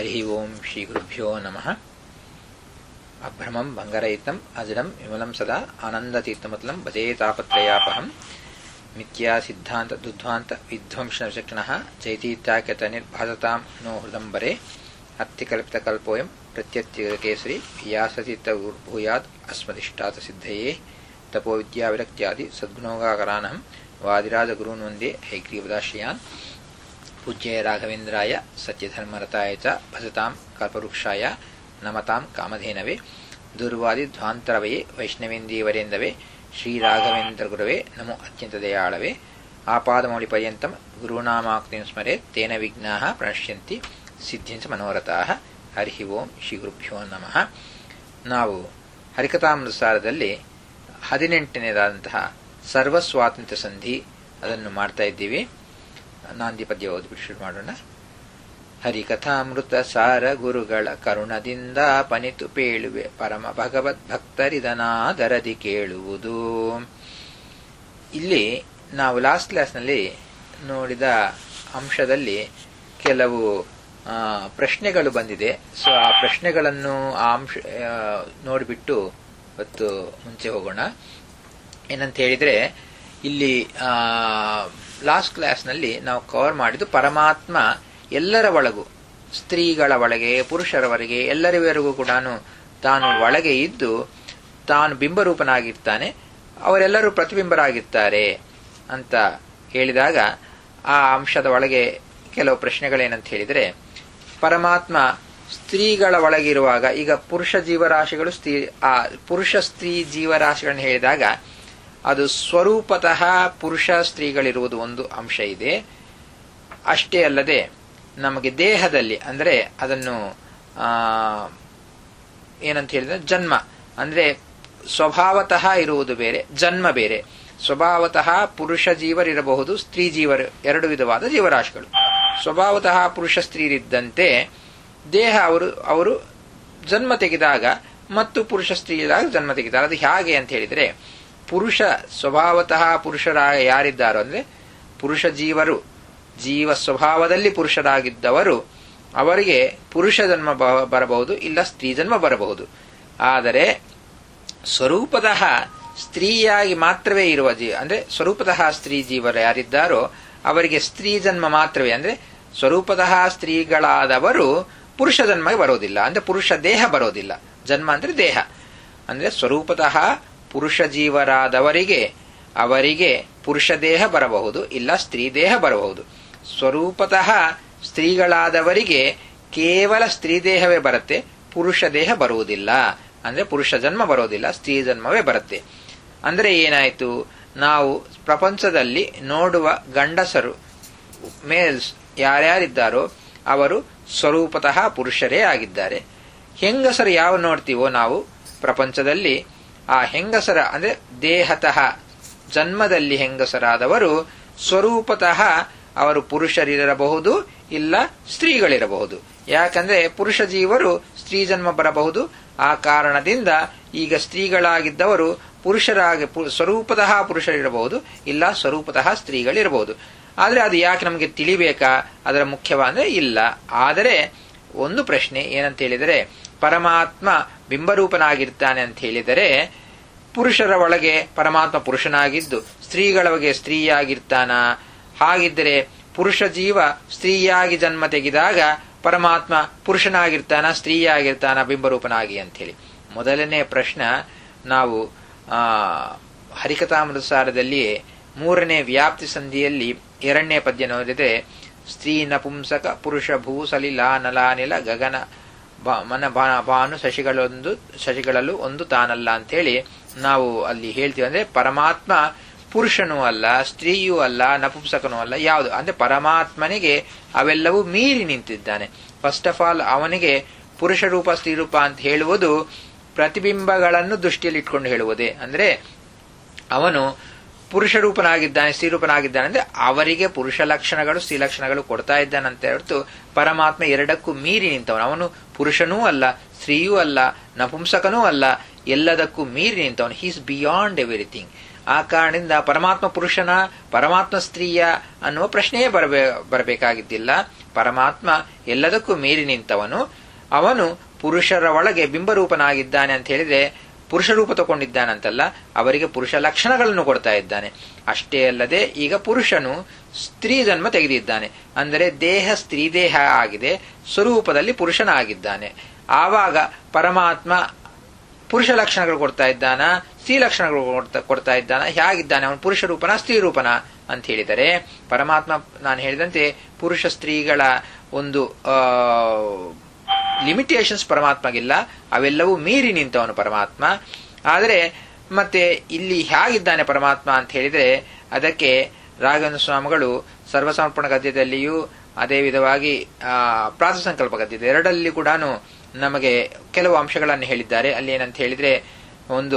हरिः ओम् श्रीगुरुभ्यो नमः अभ्रमम् भङ्गरहितम् अजडम् विमलम् सदा आनन्दतीर्थमतलम् भजे तापत्रयापहम् मिथ्या सिद्धान्त दुध्वान्त विध्वंसनविचक्षणः जयतीत्याख्यतनिर्भासताम् नो हृदम्बरे अत्तिकल्पितकल्पोऽयम् प्रत्यत्यकेसरी व्यासतीर्थभूयात् अस्मदिष्टात् सिद्धये तपोविद्याविरक्त्यादि सद्गुणोगाकरानहम् वादिराजगुरून् वन्दे हैग्रीवदाश्रयान् पूज्याय राघवेन्द्राय सत्यधर्मरताय च भजताम् कल्पवृक्षाय नमताम् कामधेनवे दुर्वादिध्वान्तरवये वैष्णवेन्दीवरेन्दवे श्रीराघवेन्द्रगुरवे नमो अत्यन्तदयाळवे आपादमौलिपर्यन्तम् गुरूणामाक्तिं स्मरेत् तेन विघ्नाः प्रणश्यन्ति ಸಿದ್ಧಿಂಚ ಮನೋರಥಾಹ ಹರಿ ಓಂ ಶ್ರೀ ಗುರುಭ್ಯೋ ನಮಃ ನಾವು ಹರಿಕಥಾಮೃತಸಾರದಲ್ಲಿ ಹದಿನೆಂಟನೇದಾದಂತಹ ಸರ್ವ ಸ್ವಾತಂತ್ರ್ಯ ಸಂಧಿ ಅದನ್ನು ಮಾಡ್ತಾ ಇದ್ದೀವಿ ನಾಂದಿ ಪದ್ಯ ಓದ್ಬಿಟ್ಟು ಶುರು ಮಾಡೋಣ ಹರಿಕಥಾಮೃತ ಸಾರ ಗುರುಗಳ ಕರುಣದಿಂದ ಪನಿತು ಪೇಳುವೆ ಪರಮ ಭಗವದ್ ಭಕ್ತರಿದನಾದರದಿ ಕೇಳುವುದು ಇಲ್ಲಿ ನಾವು ಲಾಸ್ಟ್ ಕ್ಲಾಸ್ನಲ್ಲಿ ನೋಡಿದ ಅಂಶದಲ್ಲಿ ಕೆಲವು ಪ್ರಶ್ನೆಗಳು ಬಂದಿದೆ ಸೊ ಆ ಪ್ರಶ್ನೆಗಳನ್ನು ಆ ಅಂಶ ನೋಡಿಬಿಟ್ಟು ಇವತ್ತು ಮುಂಚೆ ಹೋಗೋಣ ಏನಂತ ಹೇಳಿದ್ರೆ ಇಲ್ಲಿ ಲಾಸ್ಟ್ ಕ್ಲಾಸ್ನಲ್ಲಿ ನಾವು ಕವರ್ ಮಾಡಿದ್ದು ಪರಮಾತ್ಮ ಎಲ್ಲರ ಒಳಗೂ ಸ್ತ್ರೀಗಳ ಒಳಗೆ ಪುರುಷರವರೆಗೆ ಎಲ್ಲರಿವರೆಗೂ ಕೂಡ ತಾನು ಒಳಗೆ ಇದ್ದು ತಾನು ಬಿಂಬರೂಪನಾಗಿರ್ತಾನೆ ಅವರೆಲ್ಲರೂ ಪ್ರತಿಬಿಂಬರಾಗಿರ್ತಾರೆ ಅಂತ ಹೇಳಿದಾಗ ಆ ಅಂಶದ ಒಳಗೆ ಕೆಲವು ಪ್ರಶ್ನೆಗಳೇನಂತ ಹೇಳಿದರೆ ಪರಮಾತ್ಮ ಸ್ತ್ರೀಗಳ ಒಳಗಿರುವಾಗ ಈಗ ಪುರುಷ ಜೀವರಾಶಿಗಳು ಸ್ತ್ರೀ ಆ ಪುರುಷ ಸ್ತ್ರೀ ಜೀವರಾಶಿಗಳನ್ನ ಹೇಳಿದಾಗ ಅದು ಸ್ವರೂಪತಃ ಪುರುಷ ಸ್ತ್ರೀಗಳಿರುವುದು ಒಂದು ಅಂಶ ಇದೆ ಅಷ್ಟೇ ಅಲ್ಲದೆ ನಮಗೆ ದೇಹದಲ್ಲಿ ಅಂದರೆ ಅದನ್ನು ಏನಂತ ಹೇಳಿದ್ರೆ ಜನ್ಮ ಅಂದ್ರೆ ಸ್ವಭಾವತಃ ಇರುವುದು ಬೇರೆ ಜನ್ಮ ಬೇರೆ ಸ್ವಭಾವತಃ ಪುರುಷ ಜೀವರಿರಬಹುದು ಸ್ತ್ರೀ ಜೀವರು ಎರಡು ವಿಧವಾದ ಜೀವರಾಶಿಗಳು ಸ್ವಭಾವತಃ ಪುರುಷ ಸ್ತ್ರೀರಿದ್ದಂತೆ ದೇಹ ಅವರು ಅವರು ಜನ್ಮ ತೆಗೆದಾಗ ಮತ್ತು ಪುರುಷ ಸ್ತ್ರೀಯಾದಾಗ ಜನ್ಮ ತೆಗೆದಾಗ ಅದು ಹೇಗೆ ಅಂತ ಹೇಳಿದ್ರೆ ಪುರುಷ ಸ್ವಭಾವತಃ ಪುರುಷರ ಯಾರಿದ್ದಾರೋ ಅಂದ್ರೆ ಪುರುಷ ಜೀವರು ಜೀವ ಸ್ವಭಾವದಲ್ಲಿ ಪುರುಷರಾಗಿದ್ದವರು ಅವರಿಗೆ ಪುರುಷ ಜನ್ಮ ಬರಬಹುದು ಇಲ್ಲ ಸ್ತ್ರೀ ಜನ್ಮ ಬರಬಹುದು ಆದರೆ ಸ್ವರೂಪತಃ ಸ್ತ್ರೀಯಾಗಿ ಮಾತ್ರವೇ ಇರುವ ಜೀವ ಅಂದ್ರೆ ಸ್ವರೂಪತಃ ಸ್ತ್ರೀ ಜೀವರು ಯಾರಿದ್ದಾರೋ ಅವರಿಗೆ ಸ್ತ್ರೀ ಜನ್ಮ ಮಾತ್ರವೇ ಅಂದ್ರೆ ಸ್ವರೂಪತಃ ಸ್ತ್ರೀಗಳಾದವರು ಪುರುಷ ಜನ್ಮ ಬರೋದಿಲ್ಲ ಅಂದ್ರೆ ಪುರುಷ ದೇಹ ಬರೋದಿಲ್ಲ ಜನ್ಮ ಅಂದ್ರೆ ದೇಹ ಅಂದ್ರೆ ಸ್ವರೂಪತಃ ಪುರುಷ ಜೀವರಾದವರಿಗೆ ಅವರಿಗೆ ಪುರುಷ ದೇಹ ಬರಬಹುದು ಇಲ್ಲ ಸ್ತ್ರೀ ದೇಹ ಬರಬಹುದು ಸ್ವರೂಪತಃ ಸ್ತ್ರೀಗಳಾದವರಿಗೆ ಕೇವಲ ಸ್ತ್ರೀ ದೇಹವೇ ಬರುತ್ತೆ ಪುರುಷ ದೇಹ ಬರುವುದಿಲ್ಲ ಅಂದ್ರೆ ಪುರುಷ ಜನ್ಮ ಬರೋದಿಲ್ಲ ಸ್ತ್ರೀ ಜನ್ಮವೇ ಬರುತ್ತೆ ಅಂದ್ರೆ ಏನಾಯ್ತು ನಾವು ಪ್ರಪಂಚದಲ್ಲಿ ನೋಡುವ ಗಂಡಸರು ಮೇಲ್ಸ್ ಯಾರ್ಯಾರಿದ್ದಾರೋ ಅವರು ಸ್ವರೂಪತಃ ಪುರುಷರೇ ಆಗಿದ್ದಾರೆ ಹೆಂಗಸರು ಯಾವ ನೋಡ್ತೀವೋ ನಾವು ಪ್ರಪಂಚದಲ್ಲಿ ಆ ಹೆಂಗಸರ ಅಂದ್ರೆ ದೇಹತಃ ಜನ್ಮದಲ್ಲಿ ಹೆಂಗಸರಾದವರು ಸ್ವರೂಪತಃ ಅವರು ಪುರುಷರಿರಬಹುದು ಇಲ್ಲ ಸ್ತ್ರೀಗಳಿರಬಹುದು ಯಾಕಂದ್ರೆ ಪುರುಷ ಜೀವರು ಸ್ತ್ರೀ ಜನ್ಮ ಬರಬಹುದು ಆ ಕಾರಣದಿಂದ ಈಗ ಸ್ತ್ರೀಗಳಾಗಿದ್ದವರು ಪುರುಷರಾಗಿ ಸ್ವರೂಪತಃ ಪುರುಷರಿರಬಹುದು ಇಲ್ಲ ಸ್ವರೂಪತಃ ಸ್ತ್ರೀಗಳಿರಬಹುದು ಆದರೆ ಅದು ಯಾಕೆ ನಮಗೆ ತಿಳಿಬೇಕಾ ಅದರ ಮುಖ್ಯವ ಅಂದ್ರೆ ಇಲ್ಲ ಆದರೆ ಒಂದು ಪ್ರಶ್ನೆ ಏನಂತ ಹೇಳಿದರೆ ಪರಮಾತ್ಮ ಬಿಂಬರೂಪನಾಗಿರ್ತಾನೆ ಅಂತ ಹೇಳಿದರೆ ಪುರುಷರ ಒಳಗೆ ಪರಮಾತ್ಮ ಪುರುಷನಾಗಿದ್ದು ಸ್ತ್ರೀಗಳ ಒಳಗೆ ಸ್ತ್ರೀಯಾಗಿರ್ತಾನ ಹಾಗಿದ್ದರೆ ಪುರುಷ ಜೀವ ಸ್ತ್ರೀಯಾಗಿ ಜನ್ಮ ತೆಗೆದಾಗ ಪರಮಾತ್ಮ ಪುರುಷನಾಗಿರ್ತಾನ ಸ್ತ್ರೀಯಾಗಿರ್ತಾನ ಬಿಂಬರೂಪನಾಗಿ ಅಂಥೇಳಿ ಮೊದಲನೇ ಪ್ರಶ್ನೆ ನಾವು ಆ ಹರಿಕಥಾಮೃತಸಾರದಲ್ಲಿಯೇ ಮೂರನೇ ವ್ಯಾಪ್ತಿ ಸಂಧಿಯಲ್ಲಿ ಎರಡನೇ ಪದ್ಯ ನೋಡಿದರೆ ಸ್ತ್ರೀ ನಪುಂಸಕ ಪುರುಷ ಭೂಸಲಿಲ ನಲಾನಿಲ ಗಗನ ಮನ ಭಾನು ಶಶಿಗಳೊಂದು ಶಶಿಗಳಲ್ಲೂ ಒಂದು ತಾನಲ್ಲ ಅಂತೇಳಿ ನಾವು ಅಲ್ಲಿ ಹೇಳ್ತೀವಿ ಅಂದ್ರೆ ಪರಮಾತ್ಮ ಪುರುಷನೂ ಅಲ್ಲ ಸ್ತ್ರೀಯೂ ಅಲ್ಲ ನಪುಂಸಕನೂ ಅಲ್ಲ ಯಾವುದು ಅಂದ್ರೆ ಪರಮಾತ್ಮನಿಗೆ ಅವೆಲ್ಲವೂ ಮೀರಿ ನಿಂತಿದ್ದಾನೆ ಫಸ್ಟ್ ಆಫ್ ಆಲ್ ಅವನಿಗೆ ಪುರುಷ ರೂಪ ಸ್ತ್ರೀ ರೂಪ ಅಂತ ಹೇಳುವುದು ಪ್ರತಿಬಿಂಬಗಳನ್ನು ದೃಷ್ಟಿಯಲ್ಲಿ ಇಟ್ಕೊಂಡು ಹೇಳುವುದೇ ಅಂದ್ರೆ ಅವನು ಪುರುಷ ರೂಪನಾಗಿದ್ದಾನೆ ಸ್ತ್ರೀ ರೂಪನಾಗಿದ್ದಾನೆ ಅಂದ್ರೆ ಅವರಿಗೆ ಪುರುಷ ಲಕ್ಷಣಗಳು ಸ್ತ್ರೀ ಲಕ್ಷಣಗಳು ಕೊಡ್ತಾ ಇದ್ದಾನಂತ ಹೊರತು ಪರಮಾತ್ಮ ಎರಡಕ್ಕೂ ಮೀರಿ ನಿಂತವನು ಅವನು ಪುರುಷನೂ ಅಲ್ಲ ಸ್ತ್ರೀಯೂ ಅಲ್ಲ ನಪುಂಸಕನೂ ಅಲ್ಲ ಎಲ್ಲದಕ್ಕೂ ಮೀರಿ ನಿಂತವನು ಹೀಸ್ ಬಿಯಾಂಡ್ ಎವ್ರಿಥಿಂಗ್ ಆ ಕಾರಣದಿಂದ ಪರಮಾತ್ಮ ಪುರುಷನ ಪರಮಾತ್ಮ ಸ್ತ್ರೀಯ ಅನ್ನುವ ಪ್ರಶ್ನೆಯೇ ಬರಬೇ ಬರಬೇಕಾಗಿದ್ದಿಲ್ಲ ಪರಮಾತ್ಮ ಎಲ್ಲದಕ್ಕೂ ಮೀರಿ ನಿಂತವನು ಅವನು ಪುರುಷರ ಒಳಗೆ ಬಿಂಬರೂಪನಾಗಿದ್ದಾನೆ ಅಂತ ಹೇಳಿದ್ರೆ ಪುರುಷ ರೂಪ ತಗೊಂಡಿದ್ದಾನಂತಲ್ಲ ಅವರಿಗೆ ಪುರುಷ ಲಕ್ಷಣಗಳನ್ನು ಕೊಡ್ತಾ ಇದ್ದಾನೆ ಅಷ್ಟೇ ಅಲ್ಲದೆ ಈಗ ಪುರುಷನು ಸ್ತ್ರೀ ಜನ್ಮ ತೆಗೆದಿದ್ದಾನೆ ಅಂದರೆ ದೇಹ ಸ್ತ್ರೀ ದೇಹ ಆಗಿದೆ ಸ್ವರೂಪದಲ್ಲಿ ಪುರುಷನಾಗಿದ್ದಾನೆ ಆವಾಗ ಪರಮಾತ್ಮ ಪುರುಷ ಲಕ್ಷಣಗಳು ಕೊಡ್ತಾ ಇದ್ದಾನ ಸ್ತ್ರೀ ಲಕ್ಷಣಗಳು ಕೊಡ್ತಾ ಇದ್ದಾನ ಹೇಗಿದ್ದಾನೆ ಅವನು ಪುರುಷ ರೂಪನ ಸ್ತ್ರೀ ರೂಪನ ಅಂತ ಹೇಳಿದರೆ ಪರಮಾತ್ಮ ನಾನು ಹೇಳಿದಂತೆ ಪುರುಷ ಸ್ತ್ರೀಗಳ ಒಂದು ಲಿಮಿಟೇಷನ್ಸ್ ಪರಮಾತ್ಮಗಿಲ್ಲ ಅವೆಲ್ಲವೂ ಮೀರಿ ನಿಂತವನು ಪರಮಾತ್ಮ ಆದರೆ ಮತ್ತೆ ಇಲ್ಲಿ ಹೇಗಿದ್ದಾನೆ ಪರಮಾತ್ಮ ಅಂತ ಹೇಳಿದರೆ ಅದಕ್ಕೆ ರಾಘವೇಂದ್ರ ಸ್ವಾಮಿಗಳು ಸರ್ವಸಮರ್ಪಣ ಗದ್ಯದಲ್ಲಿಯೂ ಅದೇ ವಿಧವಾಗಿ ಪ್ರಾತ ಸಂಕಲ್ಪ ಗದ್ಯದ ಎರಡಲ್ಲಿ ಕೂಡ ನಮಗೆ ಕೆಲವು ಅಂಶಗಳನ್ನು ಹೇಳಿದ್ದಾರೆ ಅಲ್ಲಿ ಏನಂತ ಹೇಳಿದ್ರೆ ಒಂದು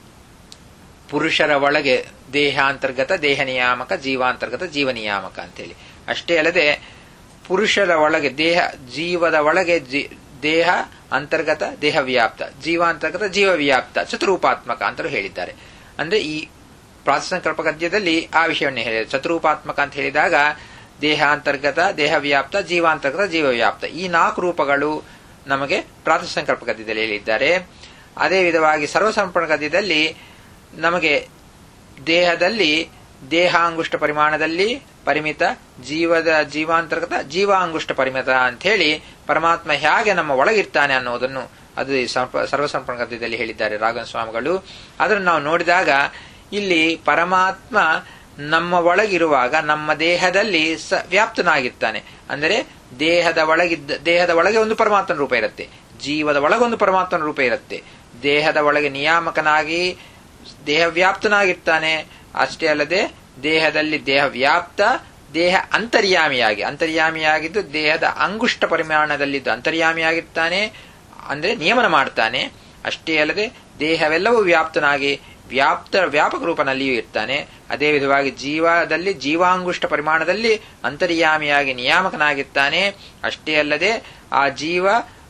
ಪುರುಷರ ಒಳಗೆ ದೇಹಾಂತರ್ಗತ ದೇಹ ನಿಯಾಮಕ ಜೀವಾಂತರ್ಗತ ಜೀವ ನಿಯಾಮಕ ಅಂತೇಳಿ ಅಷ್ಟೇ ಅಲ್ಲದೆ ಪುರುಷರ ಒಳಗೆ ದೇಹ ಜೀವದ ಒಳಗೆ ದೇಹ ಅಂತರ್ಗತ ದೇಹ ವ್ಯಾಪ್ತ ಜೀವಾಂತರ್ಗತ ಜೀವ ವ್ಯಾಪ್ತ ಚತುರೂಪಾತ್ಮಕ ಅಂತಲೂ ಹೇಳಿದ್ದಾರೆ ಅಂದ್ರೆ ಈ ಪ್ರಾಸಂಕಲ್ಪ ಗದ್ಯದಲ್ಲಿ ಆ ವಿಷಯವನ್ನೇ ಹೇಳಿದ್ದಾರೆ ಚತುರೂಪಾತ್ಮಕ ಅಂತ ಹೇಳಿದಾಗ ದೇಹಾಂತರ್ಗತ ದೇಹ ವ್ಯಾಪ್ತ ಜೀವಾಂತರ್ಗತ ಜೀವ ವ್ಯಾಪ್ತ ಈ ನಾಲ್ಕು ರೂಪಗಳು ನಮಗೆ ಪ್ರಾತಃ ಸಂಕಲ್ಪ ಗದ್ಯದಲ್ಲಿ ಹೇಳಿದ್ದಾರೆ ಅದೇ ವಿಧವಾಗಿ ಸರ್ವಸಮರ್ಪಣ ಗದ್ಯದಲ್ಲಿ ನಮಗೆ ದೇಹದಲ್ಲಿ ದೇಹಾಂಗುಷ್ಟ ಪರಿಮಾಣದಲ್ಲಿ ಪರಿಮಿತ ಜೀವದ ಜೀವಾಂತರ್ಗತ ಜೀವಾಂಗುಷ್ಟ ಪರಿಮಿತ ಅಂತ ಹೇಳಿ ಪರಮಾತ್ಮ ಹೇಗೆ ನಮ್ಮ ಒಳಗಿರ್ತಾನೆ ಅನ್ನೋದನ್ನು ಅದು ಸರ್ವಸಮರ್ಪಣ ಗದ್ಯದಲ್ಲಿ ಹೇಳಿದ್ದಾರೆ ರಾಘವನ್ ಸ್ವಾಮಿಗಳು ಅದನ್ನು ನಾವು ನೋಡಿದಾಗ ಇಲ್ಲಿ ಪರಮಾತ್ಮ ನಮ್ಮ ಒಳಗಿರುವಾಗ ನಮ್ಮ ದೇಹದಲ್ಲಿ ಸ ವ್ಯಾಪ್ತನಾಗಿರ್ತಾನೆ ಅಂದರೆ ದೇಹದ ಒಳಗಿದ್ದ ದೇಹದ ಒಳಗೆ ಒಂದು ಪರಮಾತ್ಮನ ರೂಪ ಇರುತ್ತೆ ಜೀವದ ಒಳಗೊಂದು ಪರಮಾತ್ಮನ ರೂಪ ಇರುತ್ತೆ ದೇಹದ ಒಳಗೆ ನಿಯಾಮಕನಾಗಿ ದೇಹ ವ್ಯಾಪ್ತನಾಗಿರ್ತಾನೆ ಅಷ್ಟೇ ಅಲ್ಲದೆ ದೇಹದಲ್ಲಿ ದೇಹ ವ್ಯಾಪ್ತ ದೇಹ ಅಂತರ್ಯಾಮಿಯಾಗಿ ಅಂತರ್ಯಾಮಿಯಾಗಿದ್ದು ದೇಹದ ಅಂಗುಷ್ಟ ಪರಿಮಾಣದಲ್ಲಿದ್ದು ಅಂತರ್ಯಾಮಿಯಾಗಿರ್ತಾನೆ ಅಂದರೆ ನಿಯಮನ ಮಾಡ್ತಾನೆ ಅಷ್ಟೇ ಅಲ್ಲದೆ ದೇಹವೆಲ್ಲವೂ ವ್ಯಾಪ್ತನಾಗಿ ವ್ಯಾಪ್ತ ವ್ಯಾಪಕ ರೂಪನಲ್ಲಿಯೂ ಇರ್ತಾನೆ ಅದೇ ವಿಧವಾಗಿ ಜೀವದಲ್ಲಿ ಜೀವಾಂಗುಷ್ಟ ಪರಿಮಾಣದಲ್ಲಿ ಅಂತರ್ಯಾಮಿಯಾಗಿ ನಿಯಾಮಕನಾಗಿರ್ತಾನೆ ಅಷ್ಟೇ ಅಲ್ಲದೆ ಆ ಜೀವ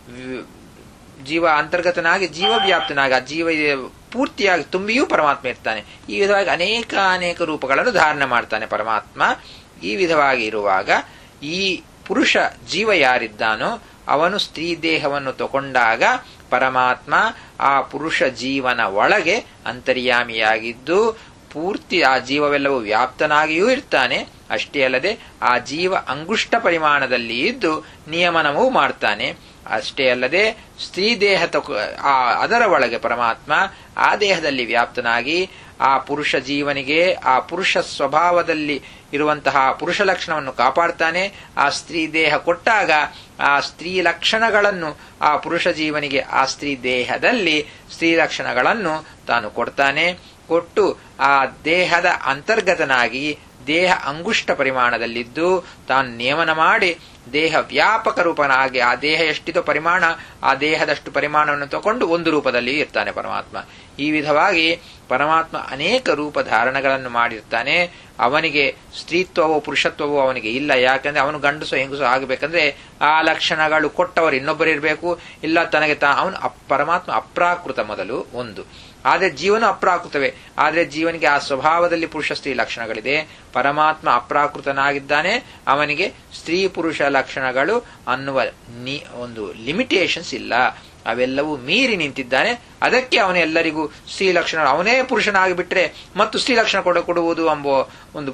ಜೀವ ಅಂತರ್ಗತನಾಗಿ ಜೀವ ವ್ಯಾಪ್ತನಾಗಿ ಆ ಜೀವ ಪೂರ್ತಿಯಾಗಿ ತುಂಬಿಯೂ ಪರಮಾತ್ಮ ಇರ್ತಾನೆ ಈ ವಿಧವಾಗಿ ಅನೇಕ ಅನೇಕ ರೂಪಗಳನ್ನು ಧಾರಣೆ ಮಾಡ್ತಾನೆ ಪರಮಾತ್ಮ ಈ ವಿಧವಾಗಿ ಇರುವಾಗ ಈ ಪುರುಷ ಜೀವ ಯಾರಿದ್ದಾನೋ ಅವನು ಸ್ತ್ರೀ ದೇಹವನ್ನು ತಗೊಂಡಾಗ ಪರಮಾತ್ಮ ಆ ಪುರುಷ ಜೀವನ ಒಳಗೆ ಅಂತರ್ಯಾಮಿಯಾಗಿದ್ದು ಪೂರ್ತಿ ಆ ಜೀವವೆಲ್ಲವೂ ವ್ಯಾಪ್ತನಾಗಿಯೂ ಇರ್ತಾನೆ ಅಷ್ಟೇ ಅಲ್ಲದೆ ಆ ಜೀವ ಅಂಗುಷ್ಟ ಪರಿಮಾಣದಲ್ಲಿ ಇದ್ದು ನಿಯಮನವೂ ಮಾಡ್ತಾನೆ ಅಷ್ಟೇ ಅಲ್ಲದೆ ಸ್ತ್ರೀ ದೇಹ ಆ ಅದರ ಒಳಗೆ ಪರಮಾತ್ಮ ಆ ದೇಹದಲ್ಲಿ ವ್ಯಾಪ್ತನಾಗಿ ಆ ಪುರುಷ ಜೀವನಿಗೆ ಆ ಪುರುಷ ಸ್ವಭಾವದಲ್ಲಿ ಇರುವಂತಹ ಪುರುಷ ಲಕ್ಷಣವನ್ನು ಕಾಪಾಡ್ತಾನೆ ಆ ಸ್ತ್ರೀ ದೇಹ ಕೊಟ್ಟಾಗ ಆ ಸ್ತ್ರೀ ಲಕ್ಷಣಗಳನ್ನು ಆ ಪುರುಷ ಜೀವನಿಗೆ ಆ ಸ್ತ್ರೀ ದೇಹದಲ್ಲಿ ಸ್ತ್ರೀ ಲಕ್ಷಣಗಳನ್ನು ತಾನು ಕೊಡ್ತಾನೆ ಕೊಟ್ಟು ಆ ದೇಹದ ಅಂತರ್ಗತನಾಗಿ ದೇಹ ಅಂಗುಷ್ಟ ಪರಿಮಾಣದಲ್ಲಿದ್ದು ತಾನು ನೇಮನ ಮಾಡಿ ದೇಹ ವ್ಯಾಪಕ ರೂಪನಾಗಿ ಆ ದೇಹ ಎಷ್ಟಿದೋ ಪರಿಮಾಣ ಆ ದೇಹದಷ್ಟು ಪರಿಮಾಣವನ್ನು ತಗೊಂಡು ಒಂದು ರೂಪದಲ್ಲಿ ಇರ್ತಾನೆ ಪರಮಾತ್ಮ ಈ ವಿಧವಾಗಿ ಪರಮಾತ್ಮ ಅನೇಕ ರೂಪ ಧಾರಣಗಳನ್ನು ಮಾಡಿರ್ತಾನೆ ಅವನಿಗೆ ಸ್ತ್ರೀತ್ವವೋ ಪುರುಷತ್ವವೋ ಅವನಿಗೆ ಇಲ್ಲ ಯಾಕಂದ್ರೆ ಅವನು ಗಂಡಸು ಹೆಂಗಸು ಆಗಬೇಕಂದ್ರೆ ಆ ಲಕ್ಷಣಗಳು ಕೊಟ್ಟವರು ಇನ್ನೊಬ್ಬರು ಇರಬೇಕು ಇಲ್ಲ ತನಗೆ ತಾ ಅವನು ಪರಮಾತ್ಮ ಅಪ್ರಾಕೃತ ಮೊದಲು ಒಂದು ಆದರೆ ಜೀವನ ಅಪ್ರಾಕೃತವೇ ಆದರೆ ಜೀವನಿಗೆ ಆ ಸ್ವಭಾವದಲ್ಲಿ ಪುರುಷ ಸ್ತ್ರೀ ಲಕ್ಷಣಗಳಿದೆ ಪರಮಾತ್ಮ ಅಪ್ರಾಕೃತನಾಗಿದ್ದಾನೆ ಅವನಿಗೆ ಸ್ತ್ರೀ ಪುರುಷ ಲಕ್ಷಣಗಳು ಅನ್ನುವ ನಿ ಒಂದು ಲಿಮಿಟೇಷನ್ಸ್ ಇಲ್ಲ ಅವೆಲ್ಲವೂ ಮೀರಿ ನಿಂತಿದ್ದಾನೆ ಅದಕ್ಕೆ ಅವನು ಎಲ್ಲರಿಗೂ ಸ್ತ್ರೀ ಲಕ್ಷಣ ಅವನೇ ಪುರುಷನಾಗಿ ಬಿಟ್ರೆ ಮತ್ತು ಸ್ತ್ರೀ ಲಕ್ಷಣ ಕೊಡ ಕೊಡುವುದು ಎಂಬ ಒಂದು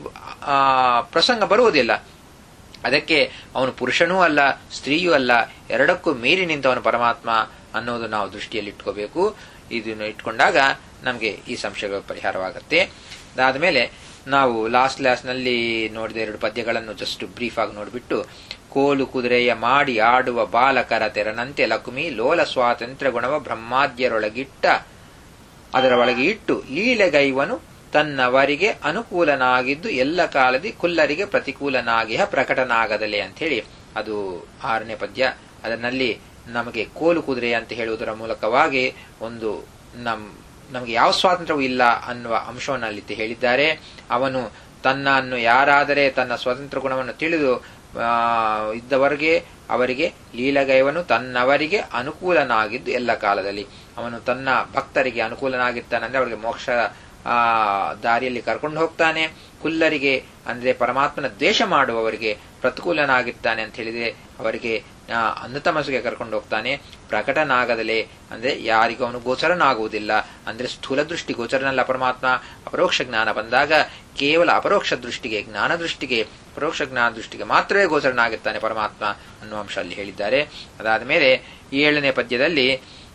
ಪ್ರಸಂಗ ಬರುವುದಿಲ್ಲ ಅದಕ್ಕೆ ಅವನು ಪುರುಷನೂ ಅಲ್ಲ ಸ್ತ್ರೀಯೂ ಅಲ್ಲ ಎರಡಕ್ಕೂ ಮೀರಿ ನಿಂತವನು ಪರಮಾತ್ಮ ಅನ್ನೋದು ನಾವು ದೃಷ್ಟಿಯಲ್ಲಿ ಇಟ್ಕೋಬೇಕು ಇದನ್ನು ಇಟ್ಕೊಂಡಾಗ ನಮಗೆ ಈ ಸಂಶಯಗಳು ಪರಿಹಾರವಾಗುತ್ತೆ ಅದಾದಮೇಲೆ ನಾವು ಲಾಸ್ಟ್ ಕ್ಲಾಸ್ನಲ್ಲಿ ನೋಡಿದ ಎರಡು ಪದ್ಯಗಳನ್ನು ಜಸ್ಟ್ ಬ್ರೀಫ್ ಆಗಿ ನೋಡಿಬಿಟ್ಟು ಕೋಲು ಕುದುರೆಯ ಮಾಡಿ ಆಡುವ ಬಾಲಕರ ತೆರನಂತೆ ಲಕ್ಷ್ಮಿ ಲೋಲ ಸ್ವಾತಂತ್ರ್ಯ ಗುಣವ ಬ್ರಹ್ಮಾದ್ಯರೊಳಗಿಟ್ಟ ಅದರ ಒಳಗೆ ಇಟ್ಟು ಲೀಲೆಗೈವನು ತನ್ನವರಿಗೆ ಅನುಕೂಲನಾಗಿದ್ದು ಎಲ್ಲ ಕಾಲದಿ ಕುಲ್ಲರಿಗೆ ಪ್ರತಿಕೂಲನಾಗಿಹ ಪ್ರಕಟನಾಗದಲೆ ಅಂತ ಹೇಳಿ ಅದು ಆರನೇ ಪದ್ಯ ಅದರಲ್ಲಿ ನಮಗೆ ಕೋಲು ಕುದುರೆ ಅಂತ ಹೇಳುವುದರ ಮೂಲಕವಾಗಿ ಒಂದು ನಮ್ ನಮಗೆ ಯಾವ ಸ್ವಾತಂತ್ರ್ಯವೂ ಇಲ್ಲ ಅನ್ನುವ ಅಂಶವನ್ನು ಅಲ್ಲಿ ಹೇಳಿದ್ದಾರೆ ಅವನು ತನ್ನನ್ನು ಯಾರಾದರೆ ತನ್ನ ಸ್ವತಂತ್ರ ಗುಣವನ್ನು ತಿಳಿದು ಇದ್ದವರೆಗೆ ಅವರಿಗೆ ಲೀಲಗೈವನು ತನ್ನವರಿಗೆ ಅನುಕೂಲನಾಗಿದ್ದು ಎಲ್ಲ ಕಾಲದಲ್ಲಿ ಅವನು ತನ್ನ ಭಕ್ತರಿಗೆ ಅನುಕೂಲನಾಗಿರ್ತಾನಂದ್ರೆ ಅವರಿಗೆ ಮೋಕ್ಷ ಆ ದಾರಿಯಲ್ಲಿ ಕರ್ಕೊಂಡು ಹೋಗ್ತಾನೆ ಕುಲ್ಲರಿಗೆ ಅಂದ್ರೆ ಪರಮಾತ್ಮನ ದ್ವೇಷ ಮಾಡುವವರಿಗೆ ಪ್ರತಿಕೂಲನಾಗಿರ್ತಾನೆ ಅಂತ ಹೇಳಿದ್ರೆ ಅವರಿಗೆ ಅಂಧತಮಸ್ಸಿಗೆ ಕರ್ಕೊಂಡು ಹೋಗ್ತಾನೆ ಪ್ರಕಟನಾಗದಲೇ ಅಂದ್ರೆ ಯಾರಿಗೂ ಅವನು ಗೋಚರನಾಗುವುದಿಲ್ಲ ಅಂದ್ರೆ ಸ್ಥೂಲ ದೃಷ್ಟಿ ಗೋಚರನಲ್ಲ ಪರಮಾತ್ಮ ಅಪರೋಕ್ಷ ಜ್ಞಾನ ಬಂದಾಗ ಕೇವಲ ಅಪರೋಕ್ಷ ದೃಷ್ಟಿಗೆ ಜ್ಞಾನ ದೃಷ್ಟಿಗೆ ಪರೋಕ್ಷ ಜ್ಞಾನ ದೃಷ್ಟಿಗೆ ಮಾತ್ರವೇ ಗೋಚರನಾಗಿರ್ತಾನೆ ಪರಮಾತ್ಮ ಅನ್ನುವ ಅಂಶ ಅಲ್ಲಿ ಹೇಳಿದ್ದಾರೆ ಅದಾದ ಮೇಲೆ ಏಳನೇ ಪದ್ಯದಲ್ಲಿ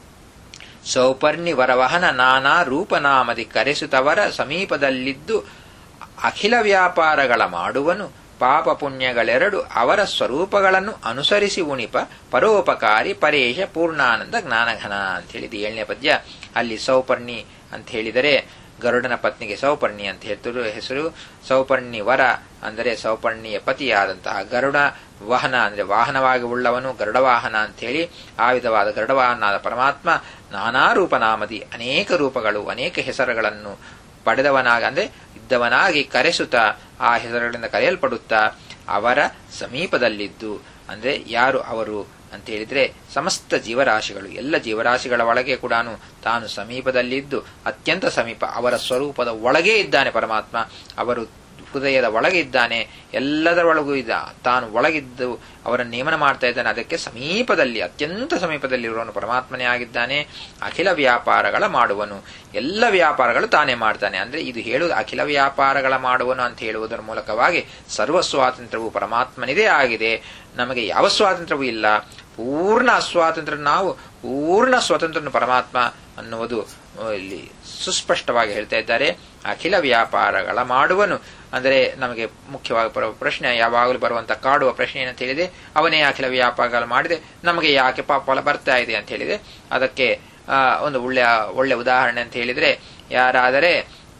ಸೌಪರ್ಣಿ ವರವಹನ ನಾನಾ ರೂಪನಾಮದಿ ಕರೆಸುತ್ತವರ ಸಮೀಪದಲ್ಲಿದ್ದು ಅಖಿಲ ವ್ಯಾಪಾರಗಳ ಮಾಡುವನು ಪಾಪ ಪುಣ್ಯಗಳೆರಡು ಅವರ ಸ್ವರೂಪಗಳನ್ನು ಅನುಸರಿಸಿ ಉಣಿಪ ಪರೋಪಕಾರಿ ಪರೇಶ ಪೂರ್ಣಾನಂದ ಜ್ಞಾನಘನ ಅಂತ ಹೇಳಿದ ಏಳನೇ ಪದ್ಯ ಅಲ್ಲಿ ಸೌಪರ್ಣಿ ಅಂತ ಹೇಳಿದರೆ ಗರುಡನ ಪತ್ನಿಗೆ ಸೌಪರ್ಣಿ ಅಂತ ಹೇಳ್ತಿರು ಹೆಸರು ಸೌಪರ್ಣಿ ವರ ಅಂದರೆ ಸೌಪರ್ಣಿಯ ಪತಿಯಾದಂತಹ ಗರುಡ ವಾಹನ ಅಂದ್ರೆ ವಾಹನವಾಗಿ ಉಳ್ಳವನು ಗರುಡ ವಾಹನ ಅಂತ ಹೇಳಿ ಆ ವಿಧವಾದ ಗರುಡವಾಹನಾದ ಪರಮಾತ್ಮ ನಾನಾ ರೂಪನಾಮದಿ ಅನೇಕ ರೂಪಗಳು ಅನೇಕ ಹೆಸರುಗಳನ್ನು ಪಡೆದವನಾಗ ಅಂದ್ರೆ ಇದ್ದವನಾಗಿ ಕರೆಸುತ್ತಾ ಆ ಹೆಸರುಗಳಿಂದ ಕರೆಯಲ್ಪಡುತ್ತಾ ಅವರ ಸಮೀಪದಲ್ಲಿದ್ದು ಅಂದ್ರೆ ಯಾರು ಅವರು ಅಂತ ಹೇಳಿದ್ರೆ ಸಮಸ್ತ ಜೀವರಾಶಿಗಳು ಎಲ್ಲ ಜೀವರಾಶಿಗಳ ಒಳಗೆ ಕೂಡ ತಾನು ಸಮೀಪದಲ್ಲಿದ್ದು ಅತ್ಯಂತ ಸಮೀಪ ಅವರ ಸ್ವರೂಪದ ಒಳಗೇ ಇದ್ದಾನೆ ಪರಮಾತ್ಮ ಅವರು ಹೃದಯದ ಒಳಗೆ ಇದ್ದಾನೆ ಎಲ್ಲದರ ಒಳಗೂ ಇದ್ದ ತಾನು ಒಳಗಿದ್ದು ಅವರ ನೇಮನ ಮಾಡ್ತಾ ಇದ್ದಾನೆ ಅದಕ್ಕೆ ಸಮೀಪದಲ್ಲಿ ಅತ್ಯಂತ ಸಮೀಪದಲ್ಲಿರುವನು ಪರಮಾತ್ಮನೇ ಆಗಿದ್ದಾನೆ ಅಖಿಲ ವ್ಯಾಪಾರಗಳ ಮಾಡುವನು ಎಲ್ಲ ವ್ಯಾಪಾರಗಳು ತಾನೇ ಮಾಡ್ತಾನೆ ಅಂದ್ರೆ ಇದು ಹೇಳುವುದು ಅಖಿಲ ವ್ಯಾಪಾರಗಳ ಮಾಡುವನು ಅಂತ ಹೇಳುವುದರ ಮೂಲಕವಾಗಿ ಸರ್ವ ಸ್ವಾತಂತ್ರ್ಯವು ಪರಮಾತ್ಮನಿದೇ ಆಗಿದೆ ನಮಗೆ ಯಾವ ಸ್ವಾತಂತ್ರ್ಯವೂ ಇಲ್ಲ ಪೂರ್ಣ ಅಸ್ವಾತಂತ್ರ್ಯ ನಾವು ಪೂರ್ಣ ಸ್ವತಂತ್ರನು ಪರಮಾತ್ಮ ಅನ್ನುವುದು ಇಲ್ಲಿ ಸುಸ್ಪಷ್ಟವಾಗಿ ಹೇಳ್ತಾ ಇದ್ದಾರೆ ಅಖಿಲ ವ್ಯಾಪಾರಗಳ ಮಾಡುವನು ಅಂದರೆ ನಮಗೆ ಮುಖ್ಯವಾಗಿ ಬರುವ ಪ್ರಶ್ನೆ ಯಾವಾಗಲೂ ಬರುವಂತಹ ಕಾಡುವ ಪ್ರಶ್ನೆ ಏನಂತ ಹೇಳಿದೆ ಅವನೇ ಅಖಿಲ ವ್ಯಾಪಾರಗಳು ಮಾಡಿದೆ ನಮಗೆ ಯಾಕೆ ಪಾಪಲ ಬರ್ತಾ ಇದೆ ಅಂತ ಹೇಳಿದೆ ಅದಕ್ಕೆ ಒಂದು ಒಳ್ಳೆಯ ಒಳ್ಳೆ ಉದಾಹರಣೆ ಅಂತ ಹೇಳಿದ್ರೆ ಯಾರಾದರೆ